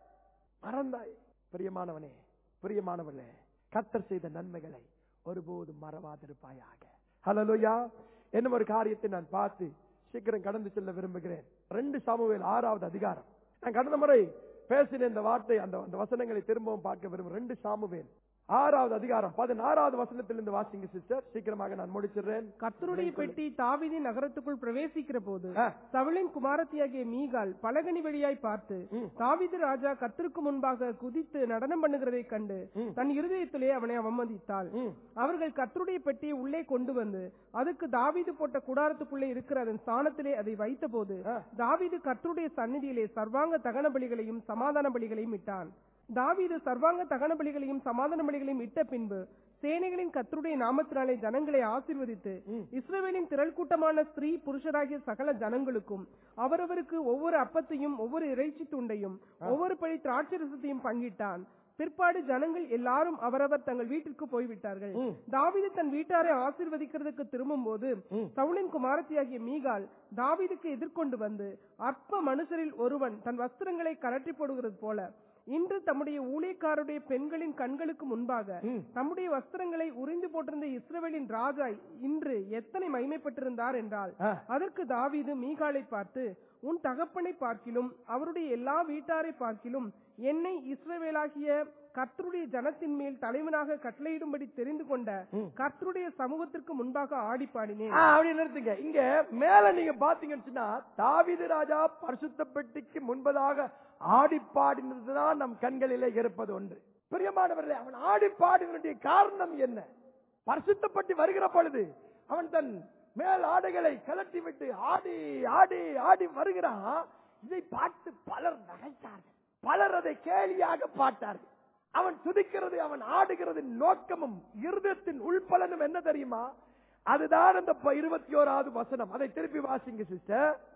மறந்தாயே பிரியமானவனே பிரியமானவனே கத்தர் செய்த நன்மைகளை ஒருபோதும் மறவாதிருப்பாயாக ஹலலுயா என்ன ஒரு காரியத்தை நான் பார்த்து சீக்கிரம் கடந்து செல்ல விரும்புகிறேன் ரெண்டு சாமுவேல் ஆறாவது அதிகாரம் நான் கடந்த முறை பேசின இந்த வார்த்தை அந்த அந்த வசனங்களை திரும்பவும் பார்க்க விரும்புகிறேன் ரெண்டு சாமுவேல் ஆறாவது அதிகாரம் பதினாறாவது வசனத்திலிருந்து வாசிங்க சிஸ்டர் சீக்கிரமாக நான் முடிச்சிடுறேன் கர்த்தருடைய பெட்டி தாவீதின் நகரத்துக்குள் பிரவேசிக்கிற போது ஆ. சவுலின் குமாரத்தியாகிய மீகால் பலகனி வழியாய் பார்த்து ம். தாவீது ராஜா கர்த்தருக்கு முன்பாக குதித்து நடனம் பண்ணுகிறதைக் கண்டு ம். தன் இருதயத்திலே அவனை அவமதித்தாள் ம். அவர்கள் கர்த்தருடைய பெட்டியை உள்ளே கொண்டு வந்து அதுக்கு தாவீது போட்ட கூடாரத்துக்குள்ளே இருக்கிற அதன் ஸ்தானத்திலே அதை வைத்தபோது ஆ. தாவீது கர்த்தருடைய சந்நிதியிலே சர்வாங்க தகன பலிகளையும் சமாதான பலிகளையும் இட்டான் தாவீது சர்வாங்க தகன பலிகளையும் சமாதான பலிகளையும் இட்ட பின்பு சேனைகளின் கர்த்தருடைய நாமத்தினாலே ஜனங்களை ஆசீர்வதித்து ம். இஸ்ரவேலின் திரள் கூட்டமான ஸ்திரீ புருஷராகிய சகல ஜனங்களுக்கும் அவரவருக்கு ஒவ்வொரு அப்பத்தையும் ஒவ்வொரு இறைச்சி துண்டையும் ஒவ்வொரு பழி திராட்சரசத்தையும் பங்கிட்டான் பிற்பாடு ஜனங்கள் எல்லாரும் அவரவர் தங்கள் வீட்டிற்கு போய்விட்டார்கள் ம். தாவீது தன் வீட்டாரை ஆசீர்வதிக்கிறதுக்கு திரும்பும் போது ம். சவுலின் குமாரத்தியாகிய மீகால் தாவீதுக்கு எதிர்கொண்டு வந்து அற்ப மனுஷரில் ஒருவன் தன் வஸ்திரங்களை கரட்டி போடுகிறது போல இன்று தம்முடைய ஊழியக்காரருடைய பெண்களின் கண்களுக்கு முன்பாக ம். தம்முடைய வஸ்திரங்களை உறிந்து போட்டிருந்த இஸ்ரவேலின் ராஜா இன்று எத்தனை மகிமைப்பட்டிருந்தார் என்றால் ஆ. அதற்கு தாவீது மீகாலை பார்த்து உன் தகப்பனை பார்க்கிலும் அவருடைய எல்லா வீட்டாரை பார்க்கிலும் என்னை இஸ்ரவேலாகிய கர்த்தருடைய ஜனத்தின் மேல் தலைவனாக கட்டளையிடும்படி தெரிந்து கொண்ட ம். கர்த்தருடைய சமூகத்திற்கு முன்பாக ஆடி பாடினேன் ஆ, அப்படி நிறுத்துங்க இங்க மேல நீங்க பாத்தீங்கன்னு சொன்னா தாவீது ராஜா பரிசுத்த பெட்டிக்கு முன்பதாக ஆடி பாடினதுதான் நம் கண்களிலே இருப்பது ஒன்று பிரியமானவர்களே அவன் ஆடி பாடினுடைய காரணம் என்ன பரிசுத்தப்பட்டு வருகிற பொழுது அவன் தன் மேல் ஆடைகளை கலட்டி விட்டு ஆடி ஆடி ஆடி வருகிறான் இதை பார்த்து பலர் நகைத்தார்கள் பலர் அதை கேலியாக பார்த்தார்கள் அவன் துதிக்கிறது அவன் ஆடுகிறது நோக்கமும் இருதயத்தின் உள்பலனும் என்ன தெரியுமா அதுதான் அந்த ப- இருபத்தி ஓராவது வசனம் அதை திருப்பி வாசிங்க சிஸ்டர்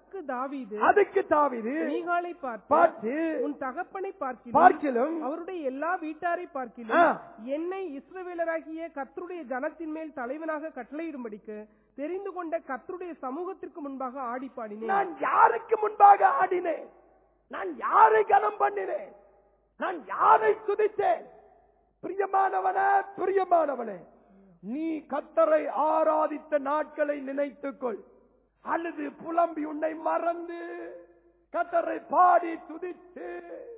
அதற்கு தாவீது அதுக்கு தாவிது மீகாலை பார்த்து பார்த்து உன் தகப்பனை பார்க்கிலும் பார்க்கிலும் அவருடைய எல்லா வீட்டாரை ஆ. பார்க்கிலும் என்னை இஸ்ரவேலராகிய கர்த்தருடைய ஜனத்தின் மேல் தலைவனாக கட்டளையிடும்படிக்கு தெரிந்து கொண்ட கர்த்தருடைய சமூகத்திற்கு முன்பாக ஆடி பாடினேன் நான் யாருக்கு முன்பாக ஆடினேன் நான் யாரை கனம் பண்ணினேன் நான் யாரை துதித்தேன் பிரியமானவனே பிரியமானவனே நீ கத்தரை ஆராதித்த நாட்களை நினைத்துக்கொள் அல்லது புலம்பி உன்னை மறந்து கத்தரை பாடி துதித்து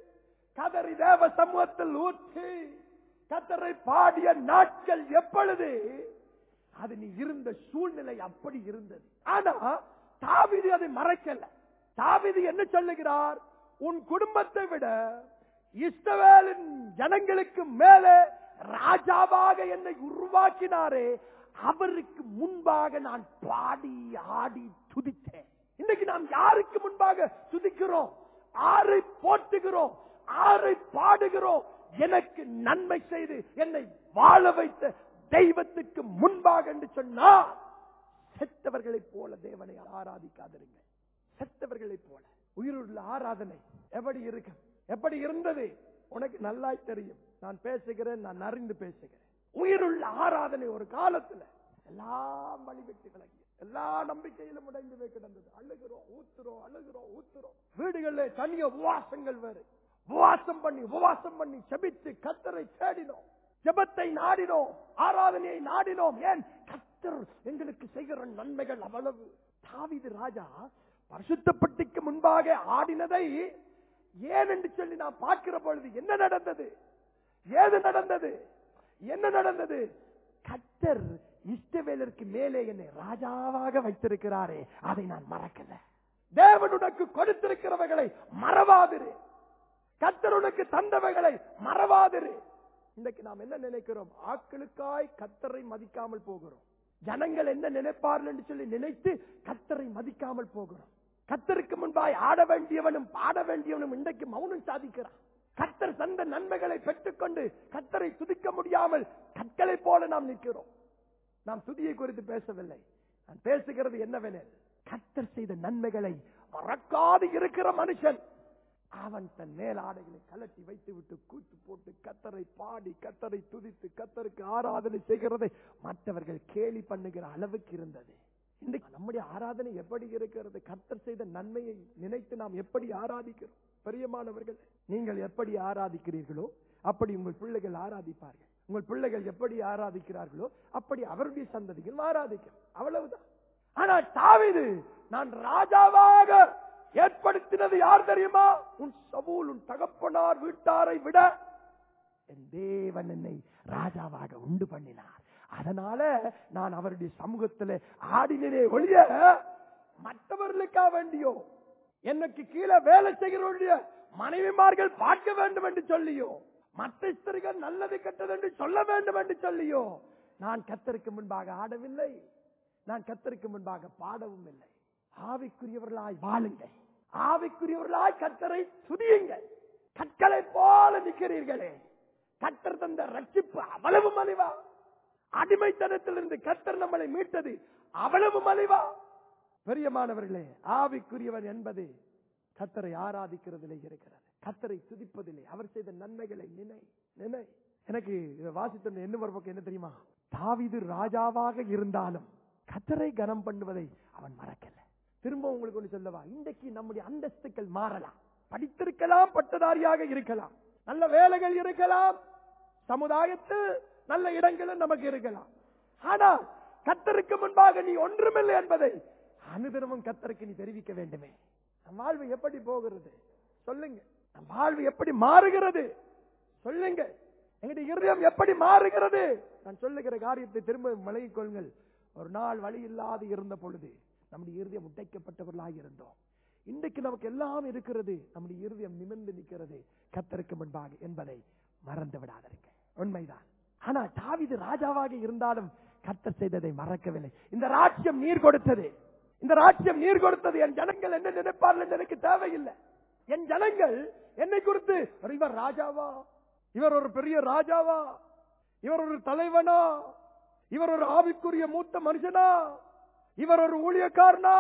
கதறி தேவ சமூகத்தில் ஊற்றி கத்தரை பாடிய நாட்கள் எப்பொழுது அது நீ இருந்த சூழ்நிலை அப்படி இருந்தது ஆனா தாவிதி அதை மறைக்கல தாவிதி என்ன சொல்லுகிறார் உன் குடும்பத்தை விட இஸ்ரவேலின் ஜனங்களுக்கு மேலே ராஜாவாக என்னை உருவாக்கினாரே அவருக்கு முன்பாக நான் பாடி ஆடி துதித்தேன் இன்னைக்கு நாம் யாருக்கு முன்பாக துதிக்கிறோம் ஆரை போட்டுகிறோம் ஆரை பாடுகிறோம் எனக்கு நன்மை செய்து என்னை வாழ வைத்த தெய்வத்துக்கு முன்பாக என்று சொன்னால் செத்தவர்களைப் போல தேவனை ஆராதிக்காதிருங்க செத்தவர்களைப் போல உயிருள்ள ஆராதனை எப்படி இருக்கு எப்படி இருந்தது உனக்கு நல்லாய் தெரியும் நான் பேசுகிறேன் நான் அறிந்து பேசுகிறேன் உயிருள்ள ஆராதனை ஒரு காலத்துல எல்லாம் வழிவிட்டு விலகி எல்லா நம்பிக்கையிலும் உடைந்து கிடந்தது அழுகிறோம் ஊத்துறோம் அழுகிறோம் ஊத்துறோம் வீடுகளில் தனிய உபவாசங்கள் வேறு உபவாசம் பண்ணி உபவாசம் பண்ணி செபித்து கத்தரை தேடினோம் ஜெபத்தை நாடினோம் ஆராதனையை நாடினோம் ஏன் கத்தர் எங்களுக்கு செய்கிற நன்மைகள் அவ்வளவு தாவீது ராஜா பரிசுத்தப்பட்டிக்கு முன்பாக ஆடினதை ஏன் என்று சொல்லி நாம் பார்க்கிற பொழுது என்ன நடந்தது ஏது நடந்தது என்ன நடந்தது கத்தர் இஷ்டவேலருக்கு மேலே என்னை ராஜாவாக வைத்திருக்கிறாரே அதை நான் மறக்கல தேவன் உனக்கு கொடுத்திருக்கிறவைகளை மறவாதிரு கத்தர் உனக்கு தந்தவைகளை மறவாதிரு இன்றைக்கு நாம் என்ன நினைக்கிறோம் ஆட்களுக்காய் கத்தரை மதிக்காமல் போகிறோம் ஜனங்கள் என்ன நினைப்பார்கள் என்று சொல்லி நினைத்து கத்தரை மதிக்காமல் போகிறோம் கத்தருக்கு முன்பாய் ஆட வேண்டியவனும் பாட வேண்டியவனும் இன்றைக்கு மௌனம் சாதிக்கிறான் கத்தர் தந்த நன்மைகளை பெற்றுக்கொண்டு கத்தரை துதிக்க முடியாமல் கற்களை போல நாம் நிற்கிறோம் நாம் துதியை குறித்து பேசவில்லை நான் பேசுகிறது என்னவெனில் கத்தர் செய்த நன்மைகளை மறக்காது இருக்கிற மனுஷன் அவன் தன் மேலாடைகளை கலட்டி வைத்து விட்டு கூத்து போட்டு கத்தரை பாடி கத்தரை துதித்து கத்தருக்கு ஆராதனை செய்கிறதை மற்றவர்கள் கேலி பண்ணுகிற அளவுக்கு இருந்தது இன்றைக்கு நம்முடைய ஆராதனை எப்படி இருக்கிறது கத்தர் செய்த நன்மையை நினைத்து நாம் எப்படி ஆராதிக்கிறோம் பெரியமானவர்கள் நீங்கள் எப்படி ஆராதிக்கிறீர்களோ அப்படி உங்கள் பிள்ளைகள் ஆராதிப்பார்கள் உங்கள் பிள்ளைகள் எப்படி ஆராதிக்கிறார்களோ அப்படி அவருடைய சந்ததிகள் ஆராதிக்கும் அவ்வளவுதான் ஆனா தாவீது நான் ராஜாவாக ஏற்படுத்தினது யார் தெரியுமா உன் சபூல் உன் தகப்பனார் வீட்டாரை விட என் தேவன் என்னை ராஜாவாக உண்டு பண்ணினார் அதனால நான் அவருடைய சமூகத்தில் ஆடினே ஒழிய மற்றவர்களுக்கா வேண்டியோ எனக்கு கீழே வேலை செய்கிறவருடைய மனைவிமார்கள் பார்க்க வேண்டும் என்று சொல்லியோ மற்ற ஸ்திரிகள் நல்லது கெட்டது என்று சொல்ல வேண்டும் என்று சொல்லியோ நான் கத்தருக்கு முன்பாக ஆடவில்லை நான் கத்தருக்கு முன்பாக பாடவும் இல்லை ஆவிக்குரியவர்களாய் வாழுங்கள் ஆவிக்குரியவர்களாய் கத்தரை துதியுங்கள் கற்களை போல நிற்கிறீர்களே கத்தர் தந்த ரட்சிப்பு அவ்வளவு மலிவா அடிமைத்தனத்திலிருந்து கத்தர் நம்மளை மீட்டது அவ்வளவு மலிவா பெரியமானவர்களே ஆவிக்குரியவர் என்பது கத்தரை ஆராதிக்கிறதிலே இருக்கிறது கத்தரை துதிப்பதிலே அவர் செய்த நன்மைகளை நினை நினை எனக்கு இதை வாசித்த என்ன ஒரு பக்கம் என்ன தெரியுமா தாவிது ராஜாவாக இருந்தாலும் கத்தரை கனம் பண்ணுவதை அவன் மறக்கல திரும்ப உங்களுக்கு ஒன்று சொல்லவா இன்றைக்கு நம்முடைய அந்தஸ்துக்கள் மாறலாம் படித்திருக்கலாம் பட்டதாரியாக இருக்கலாம் நல்ல வேலைகள் இருக்கலாம் சமுதாயத்தில் நல்ல இடங்களும் நமக்கு இருக்கலாம் ஆனா கத்தருக்கு முன்பாக நீ ஒன்றுமில்லை என்பதை அனுதினமும் கத்தருக்கு நீ தெரிவிக்க வேண்டுமே நம் வாழ்வு எப்படி போகிறது சொல்லுங்க நம் வாழ்வு எப்படி மாறுகிறது சொல்லுங்க எங்களுடைய இருதயம் எப்படி மாறுகிறது நான் சொல்லுகிற காரியத்தை திரும்ப விலகிக் கொள்ளுங்கள் ஒரு நாள் வழி இல்லாது இருந்த பொழுது நம்முடைய இருதயம் உடைக்கப்பட்டவர்களாக இருந்தோம் இன்றைக்கு நமக்கு எல்லாம் இருக்கிறது நம்முடைய இருதயம் நிமிர்ந்து நிற்கிறது கத்தருக்கு முன்பாக என்பதை மறந்து விடாதீங்க உண்மைதான் ஆனா தாவிது ராஜாவாக இருந்தாலும் கத்தர் செய்ததை மறக்கவில்லை இந்த ராஜ்யம் நீர் கொடுத்தது இந்த ராஜ்யம் நீர் கொடுத்தது என் ஜனங்கள் என்ன நினைப்பார்கள் என்று எனக்கு தேவையில்லை என் ஜனங்கள் என்னை குறித்து இவர் ராஜாவா இவர் ஒரு பெரிய ராஜாவா இவர் ஒரு தலைவனா இவர் ஒரு ஆவிக்குரிய மூத்த மனுஷனா இவர் ஒரு ஊழியக்காரனா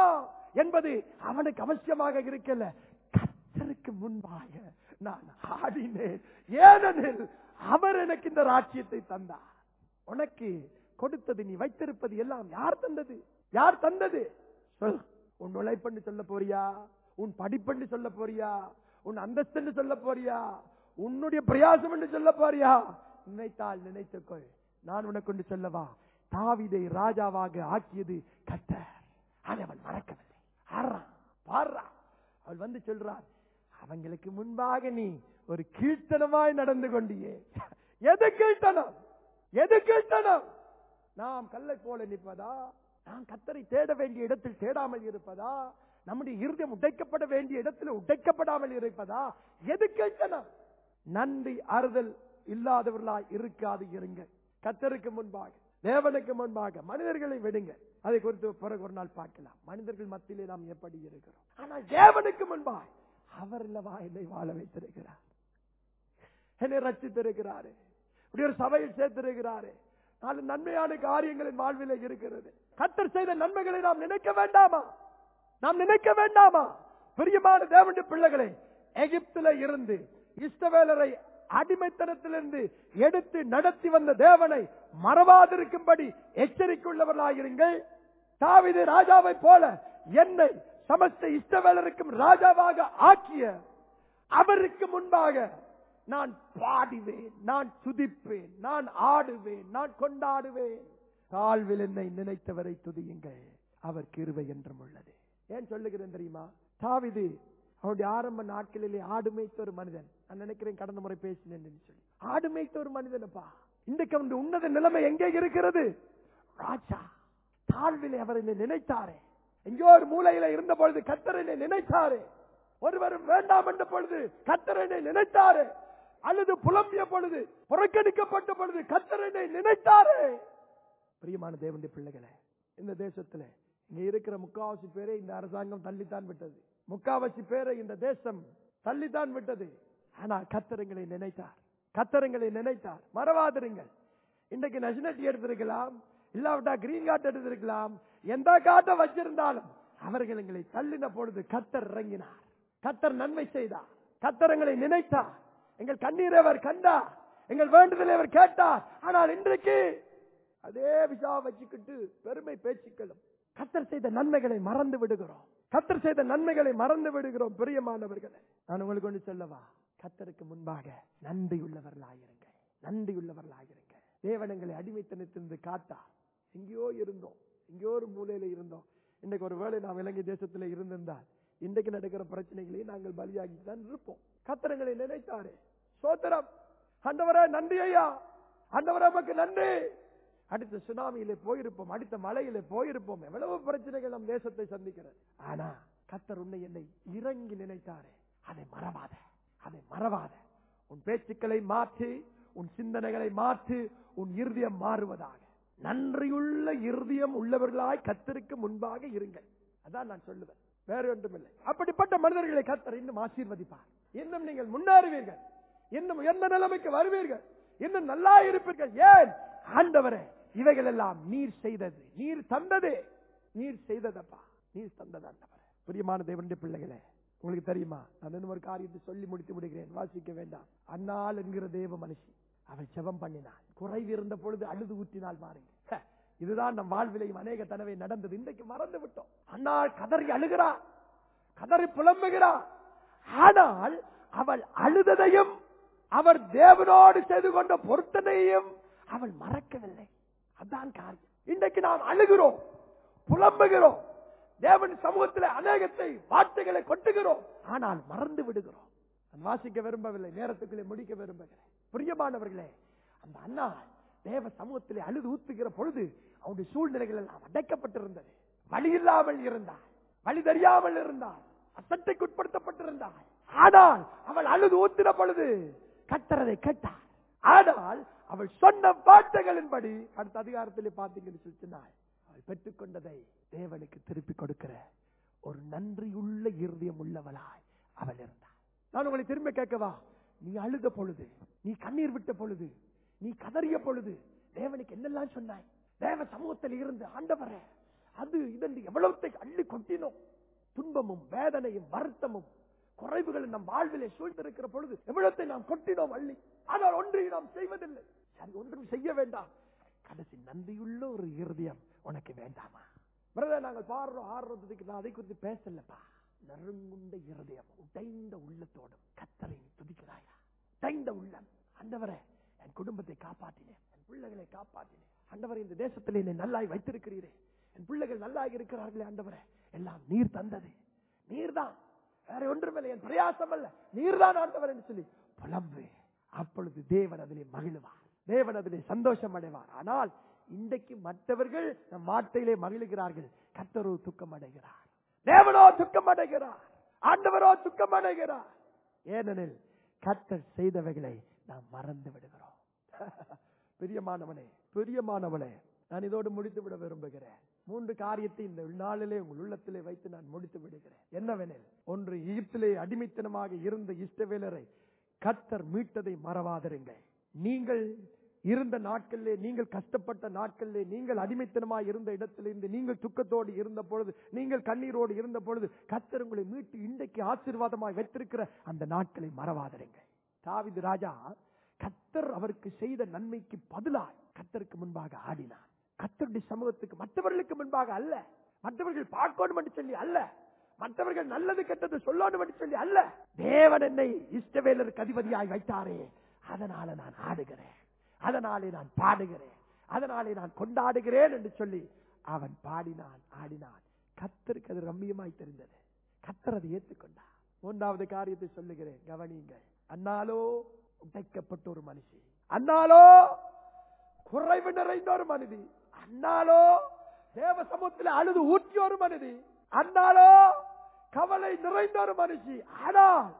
என்பது அவனுக்கு அவசியமாக இருக்கல கத்தருக்கு முன்பாக நான் ஆடினேன் ஏனெனில் அவர் எனக்கு இந்த ராஜ்யத்தை தந்தார் உனக்கு கொடுத்தது நீ வைத்திருப்பது எல்லாம் யார் தந்தது யார் தந்தது சொல் உன் உழைப்பென்று சொல்ல போறியா உன் படிப்பென்று சொல்ல போறியா உன் அந்தஸ்து சொல்ல போறியா உன்னுடைய பிரயாசம் என்று சொல்ல போறியா நினைத்தால் நினைத்துக்கொள் நான் உனக்கு ஒன்று சொல்லவா தாவிதை ராஜாவாக ஆக்கியது கத்தர் அதை அவன் மறக்கவில்லை ஆடுறான் பாடுறான் அவள் வந்து சொல்றான் அவங்களுக்கு முன்பாக நீ ஒரு கீர்த்தனமாய் நடந்து கொண்டியே எது கீர்த்தனம் எது கீர்த்தனம் நாம் கல்லை போல நிற்பதா நாம் கத்தரை தேட வேண்டிய இடத்தில் தேடாமல் இருப்பதா நம்முடைய இருதயம் உடைக்கப்பட வேண்டிய இடத்தில் உடைக்கப்படாமல் இருப்பதா எது கீர்த்தனம் நன்றி அறுதல் இல்லாதவர்களாய் இருக்காது இருங்க கத்தருக்கு முன்பாக தேவனுக்கு முன்பாக மனிதர்களை விடுங்க அதை குறித்து பிறகு ஒரு நாள் பார்க்கலாம் மனிதர்கள் மத்தியிலே நாம் எப்படி இருக்கிறோம் ஆனால் தேவனுக்கு முன்பாக அவர் இல்லவா என்னை வாழ வைத்திருக்கிறார் என்னை ரச்சித்திருக்கிறாரு இப்படி ஒரு சபையில் சேர்த்திருக்கிறாரு நாலு நன்மையான காரியங்களின் வாழ்விலே இருக்கிறது கத்தர் செய்த நன்மைகளை நாம் நினைக்க வேண்டாமா நாம் நினைக்க வேண்டாமா பிரியமான தேவனுடைய பிள்ளைகளை எகிப்தில இருந்து இஸ்ரவேலரை அடிமைத்தனத்திலிருந்து எடுத்து நடத்தி வந்த தேவனை மறவாதிருக்கும்படி எச்சரிக்கையுள்ளவர்களாயிருங்கள் தாவிது ராஜாவை போல என்னை சமஸ்த இஷ்டவேலருக்கும் ராஜாவாக ஆக்கிய அவருக்கு முன்பாக நான் பாடுவேன் நான் துதிப்பேன் நான் ஆடுவேன் நான் கொண்டாடுவேன் தாழ்வில் என்னை நினைத்தவரை துதியுங்கள் அவர் கிருபை என்றும் உள்ளது ஏன் சொல்லுகிறேன் தெரியுமா தாவிது அவனுடைய ஆரம்ப நாட்களிலே ஆடு மேய்த்த ஒரு மனிதன் நான் நினைக்கிறேன் கடந்த முறை பேசினேன் என்று சொல்லி ஆடு மேய்த்த ஒரு மனிதனப்பா இன்றைக்கு அவனுடைய உன்னத நிலைமை எங்கே இருக்கிறது ராஜா தாழ்விலே அவர் என்னை நினைத்தாரே எங்கோ ஒரு மூலையில இருந்த பொழுது கத்தரனை நினைத்தாரே ஒருவரும் வேண்டாம் என்ற பொழுது கத்தரனை நினைத்தாரே அல்லது புலம்பிய பொழுது புறக்கணிக்கப்பட்ட பொழுது கத்தரனை நினைத்தாரே பிரியமான தேவனுடைய பிள்ளைகளே இந்த தேசத்துல இங்க இருக்கிற முக்காவாசி பேரை இந்த அரசாங்கம் தள்ளித்தான் விட்டது முக்காவாசி பேரை இந்த தேசம் தள்ளித்தான் விட்டது ஆனா கத்தரங்களை நினைத்தார் கத்தரங்களை நினைத்தார் மறவாதிருங்கள் இன்றைக்கு நெஷனாலிட்டி எடுத்திருக்கலாம் இல்லாவிட்டா கிரீன் கார்டு எடுத்திருக்கலாம் எந்த காட்டை வச்சிருந்தாலும் அவர்கள் எங்களை தள்ளின பொழுது கத்தர் இறங்கினார் கத்தர் நன்மை செய்தார் கத்தரங்களை நினைத்தார் எங்கள் கண்ணீரை அவர் கண்டார் எங்கள் வேண்டுதலை அவர் கேட்டார் ஆனால் இன்றைக்கு அதே விசா வச்சுக்கிட்டு பெருமை பேச்சுக்களும் கத்தர் செய்த நன்மைகளை மறந்து விடுகிறோம் கத்தர் செய்த நன்மைகளை மறந்து விடுகிறோம் பிரியமானவர்களே நான் உங்களுக்கு ஒன்று சொல்லவா கத்தருக்கு முன்பாக நன்றி உள்ளவர்களாயிருங்க நன்றி உள்ளவர்களாயிருங்க தேவனங்களை அடிமைத்தனத்திலிருந்து காத்தா எங்கேயோ இருந்தோம் எங்கேயோ ஒரு மூலையில இருந்தோம் இன்னைக்கு ஒரு வேளை நாம் இலங்கை தேசத்துல இருந்திருந்தால் இன்றைக்கு நடக்கிற பிரச்சனைகளை நாங்கள் பலியாகி தான் இருப்போம் கத்தரங்களை நினைத்தாரே சோத்திரம் அண்டவரே நன்றி ஐயா அண்டவரே நமக்கு நன்றி அடுத்த சுனாமியிலே போயிருப்போம் அடுத்த மலையிலே போயிருப்போம் எவ்வளவு பிரச்சனைகள் நம் தேசத்தை சந்திக்கிறது ஆனா கத்தர் உன்னை என்னை இறங்கி நினைத்தாரே அதை மறவாத அதை மறவாத உன் பேச்சுக்களை மாற்றி உன் சிந்தனைகளை மாற்றி உன் இருதயம் மாறுவதாக நன்றியுள்ள இருதயம் உள்ளவர்களாய் கத்தருக்கு முன்பாக இருங்கள் அதான் நான் சொல்லுவேன் வேற ஒன்றுமில்லை அப்படிப்பட்ட மனிதர்களை கத்தர் இன்னும் ஆசீர்வதிப்பார் இன்னும் நீங்கள் முன்னேறுவீர்கள் இன்னும் உயர்ந்த நிலைமைக்கு வருவீர்கள் இன்னும் நல்லா இருப்பீர்கள் ஏன் ஆண்டவரே இவைகள் எல்லாம் நீர் செய்தது நீர் தந்தது நீர் செய்ததப்பா நீர் தந்தது ஆண்டவரே பிரியமான தேவனுடைய பிள்ளைகளே உங்களுக்கு தெரியுமா நான் இன்னும் ஒரு காரியத்தை சொல்லி முடித்து விடுகிறேன் வாசிக்க வேண்டாம் அன்னாள் என்கிற தேவ மனுஷி அவள் செபம் பண்ணினாள் குறைவு இருந்த பொழுது அழுது ஊற்றினாள் மாறுங்க ஹ, இதுதான் நம் வாழ்விலையும் அநேக தடவை நடந்தது இன்றைக்கு மறந்து விட்டோம் அன்னாள் கதறி அழுகிறார் கதறி புலம்புகிறார் ஆனால் அவள் அழுததையும் அவர் தேவனோடு செய்து கொண்ட பொருத்தனையும் அவள் மறக்கவில்லை அதான் காரியம் இன்றைக்கு நாம் அழுகிறோம் புலம்புகிறோம் தேவன் சமூகத்தில் அநேகத்தை வார்த்தைகளை கொட்டுகிறோம் ஆனால் மறந்து விடுகிறோம் நான் வாசிக்க விரும்பவில்லை நேரத்துக்குள்ளே முடிக்க விரும்புகிறேன் பிரியமானவர்களே அந்த அண்ணா தேவ சமூகத்திலே அழுது ஊத்துகிற பொழுது அவனுடைய சூழ்நிலைகள் எல்லாம் அடைக்கப்பட்டிருந்தது வழி இல்லாமல் இருந்தாள் வழி தெரியாமல் இருந்தாள் அசட்டைக்கு உட்படுத்தப்பட்டிருந்தாள் ஆனால் அவள் அழுது ஊத்தின பொழுது கத்தரதை கேட்டாள் ஆனால் அவள் சொன்ன வார்த்தைகளின்படி அடுத்த அதிகாரத்திலே பார்த்தீங்கன்னு சொல்லி சொன்னாள் அவள் பெற்றுக்கொண்டதை தேவனுக்கு திருப்பி கொடுக்கிற ஒரு நன்றியுள்ள இருதயம் உள்ளவளாய் அவள் இருந்தாள் நான் உங்களை திரும்ப கேட்கவா நீ அழுத பொழுது நீ கண்ணீர் விட்ட பொழுது நீ கதறிய பொழுது தேவனுக்கு என்னெல்லாம் சொன்னாய் தேவ சமூகத்தில் இருந்து ஆண்டவரே அது இதென்று எவ்வளவுத்தை அள்ளி கொட்டினோம் துன்பமும் வேதனையும் வருத்தமும் குறைவுகள் நம் வாழ்விலே சூழ்ந்திருக்கிற பொழுது எவ்வளத்தை நாம் கொட்டினோம் அள்ளி ஆனால் ஒன்றையும் நாம் செய்வதில்லை சரி ஒன்றும் செய்ய வேண்டாம் கடைசி நன்றியுள்ள ஒரு இருதயம் உனக்கு வேண்டாமா பிரதர் நாங்கள் பாடுறோம் ஆடுறதுக்கு நான் அதை குறித்து பேசலப்பா நறுங்குண்ட இருதயம் உடைந்த உள்ளத்தோடும் கத்தரை நீ துதிக்கிறாயா உடைந்த உள்ளம் அண்டவரே என் குடும்பத்தை காப்பாற்றினேன் என் பிள்ளைகளை காப்பாற்றினேன் அண்டவரே இந்த தேசத்தில் என்னை நல்லாய் வைத்திருக்கிறீரே என் பிள்ளைகள் நல்லாய் இருக்கிறார்களே ஆண்டவரே எல்லாம் நீர் தந்தது நீர்தான் வேற ஒன்றுமில்லை என் பிரயாசம் அல்ல நீர்தான் ஆண்டவர் என்று சொல்லி புலம்பு அப்பொழுது தேவன் அதிலே மகிழுவார் தேவன் அதிலே சந்தோஷம் அடைவார் ஆனால் இன்றைக்கு மற்றவர்கள் நம் வார்த்தையிலே மகிழுகிறார்கள் கத்தரோ துக்கம் அடைகிறார் தேவனோ துக்கம் அடைகிறார் ஆண்டவரோ துக்கம் அடைகிறார் ஏனெனில் கத்தர் செய்தவைகளை நாம் மறந்து விடுகிறோம் பிரியமானவனே பிரியமானவனே நான் இதோடு முடித்து விட விரும்புகிறேன் மூன்று காரியத்தை இந்த நாளிலே உங்கள் உள்ளத்திலே வைத்து நான் முடித்து விடுகிறேன் என்னவெனில் ஒன்று எகிப்திலே அடிமைத்தனமாக இருந்த இஷ்டவேலரை கத்தர் மீட்டதை மறவாதிருங்கள் நீங்கள் இருந்த நாட்களிலே நீங்கள் கஷ்டப்பட்ட நாட்களிலே நீங்கள் அடிமைத்தனமாக இருந்த இடத்திலிருந்து நீங்கள் துக்கத்தோடு இருந்த பொழுது நீங்கள் கண்ணீரோடு இருந்த பொழுது கத்தர் உங்களை மீட்டு இன்றைக்கு ஆசீர்வாதமாய் வைத்திருக்கிற அந்த நாட்களை மறவாதிருங்கள் தாவிது ராஜா கத்தர் அவருக்கு செய்த நன்மைக்கு பதிலாய் கத்தருக்கு முன்பாக ஆடினார் கத்தருடைய சமூகத்துக்கு மற்றவர்களுக்கு முன்பாக அல்ல மற்றவர்கள் பார்க்கணும் என்று சொல்லி அல்ல மற்றவர்கள் நல்லது கெட்டது சொல்லணும் என்று சொல்லி அல்ல தேவன் என்னை இஷ்டவேலருக்கு அதிபதியாய் வைத்தாரே அதனால நான் ஆடுகிறேன் அதனாலே நான் பாடுகிறேன் அதனாலே நான் கொண்டாடுகிறேன் என்று சொல்லி அவன் பாடினான் ஆடினான் கத்தருக்கு அது ரம்மியமாய் தெரிந்தது கத்தர் அதை ஏற்றுக்கொண்டார் மூன்றாவது காரியத்தை சொல்லுகிறேன் கவனியுங்கள் அண்ணாலோ உடைக்கப்பட்ட ஒரு மனுஷி அண்ணாலோ குறைவு நிறைந்த ஒரு மனிதி அண்ணாலோ தேவ சமூகத்தில் அழுது ஊற்றிய ஒரு மனிதி அண்ணாலோ கவலை நிறைந்த ஒரு மனுஷி ஆனால்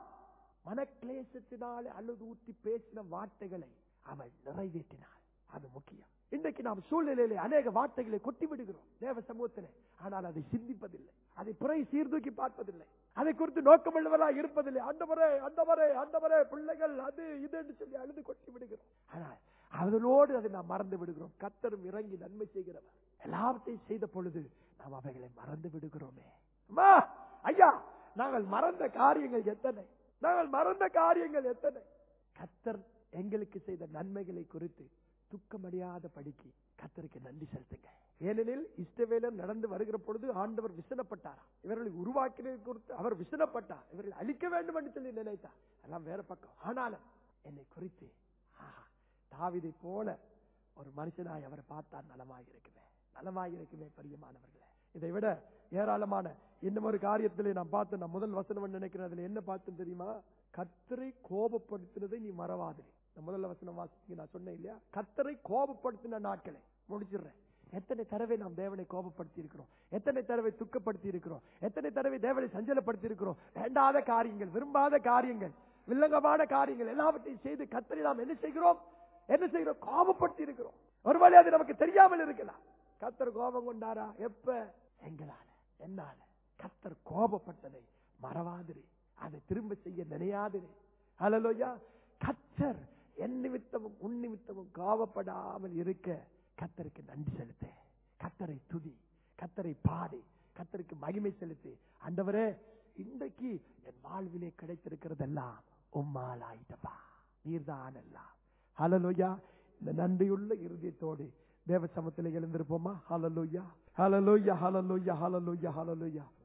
மனக்லேசத்தினாலே அழுது ஊற்றி பேசின வார்த்தைகளை அவள் நிறைவேற்றினாள் அது முக்கியம் இன்றைக்கு நாம் சூழ்நிலையிலே அநேக வார்த்தைகளை கொட்டி விடுகிறோம் தேவ சமூகத்திலே ஆனால் அதை சிந்திப்பதில்லை அதை பிறை சீர்தூக்கி பார்ப்பதில்லை அதை குறித்து நோக்கமுள்ளவராக இருப்பதில்லை அண்டவரே அண்டவரே அண்டவரே பிள்ளைகள் அது இது என்று சொல்லி அழுது கொட்டி விடுகிறோம் ஆனால் அதனோடு அதை நாம் மறந்து விடுகிறோம் கத்தரும் இறங்கி நன்மை செய்கிறவர் எல்லாவற்றையும் செய்த பொழுது நாம் அவைகளை மறந்து விடுகிறோமே அம்மா ஐயா நாங்கள் மறந்த காரியங்கள் எத்தனை நாங்கள் மறந்த காரியங்கள் எத்தனை கத்தர் எங்களுக்கு செய்த நன்மைகளை குறித்து துக்கமடையாத படிக்கு கத்தருக்கு நன்றி செலுத்துங்க ஏனெனில் இஷ்டவேலர் நடந்து வருகிற பொழுது ஆண்டவர் விசனப்பட்டார் இவர்களை உருவாக்கினதை குறித்து அவர் விசனப்பட்டார் இவர்களை அழிக்க வேண்டும் என்று சொல்லி நினைத்தார் எல்லாம் வேற பக்கம் ஆனாலும் என்னை குறித்து ஆஹா தாவிதை போல ஒரு மனுஷனாய் அவரை பார்த்தார் நலமாக இருக்குமே நலமாக இருக்குமே பிரியமானவர்களே இதை விட ஏராளமான இன்னும் ஒரு காரியத்திலே நான் பார்த்து நான் முதல் வசனம் நினைக்கிறேன் அதுல என்ன பார்த்தேன் தெரியுமா கத்தரை கோபப்படுத்தினதை நீ மறவாதிரி நான் முதல்ல வசனம் வாசிங்க நான் சொன்னேன் இல்லையா கத்தரை கோபப்படுத்தின நாட்களை முடிச்சிடுறேன் எத்தனை தடவை நாம் தேவனை கோபப்படுத்தி இருக்கிறோம் எத்தனை தடவை துக்கப்படுத்தி இருக்கிறோம் எத்தனை தடவை தேவனை சஞ்சலப்படுத்தி இருக்கிறோம் வேண்டாத காரியங்கள் விரும்பாத காரியங்கள் வில்லங்கமான காரியங்கள் எல்லாவற்றையும் செய்து கத்தரை நாம் என்ன செய்கிறோம் என்ன செய்கிறோம் கோபப்படுத்தி இருக்கிறோம் ஒருவேளை அது நமக்கு தெரியாமல் இருக்கலாம் கத்தர் கோபம் கொண்டாரா எப்ப எங்களால என்னால கத்தர் கோபப்பட்டதை மறவாதிரு அதை திரும்ப செய்ய நினையாதிரு ஹalleluya கத்தர் என் நிமித்தமும் உன் நிமித்தமும் கோபப்படாமல் இருக்க கத்தருக்கு நன்றி செலுத்து கத்தரை துதி கத்தரை பாடி கத்தருக்கு மகிமை செலுத்து ஆண்டவரே இன்றைக்கு என் வாழ்விலே கிடைத்திருக்கிறதெல்லாம் உம்மால் ஆயிட்டப்பா நீர்தான் எல்லாம் ஹalleluya இந்த நன்றியுள்ள இருதயத்தோடு தேவ சமத்தில் எழுந்திருப்போமா ஹalleluya ஹalleluya ஹalleluya ஹalleluya ஹalleluya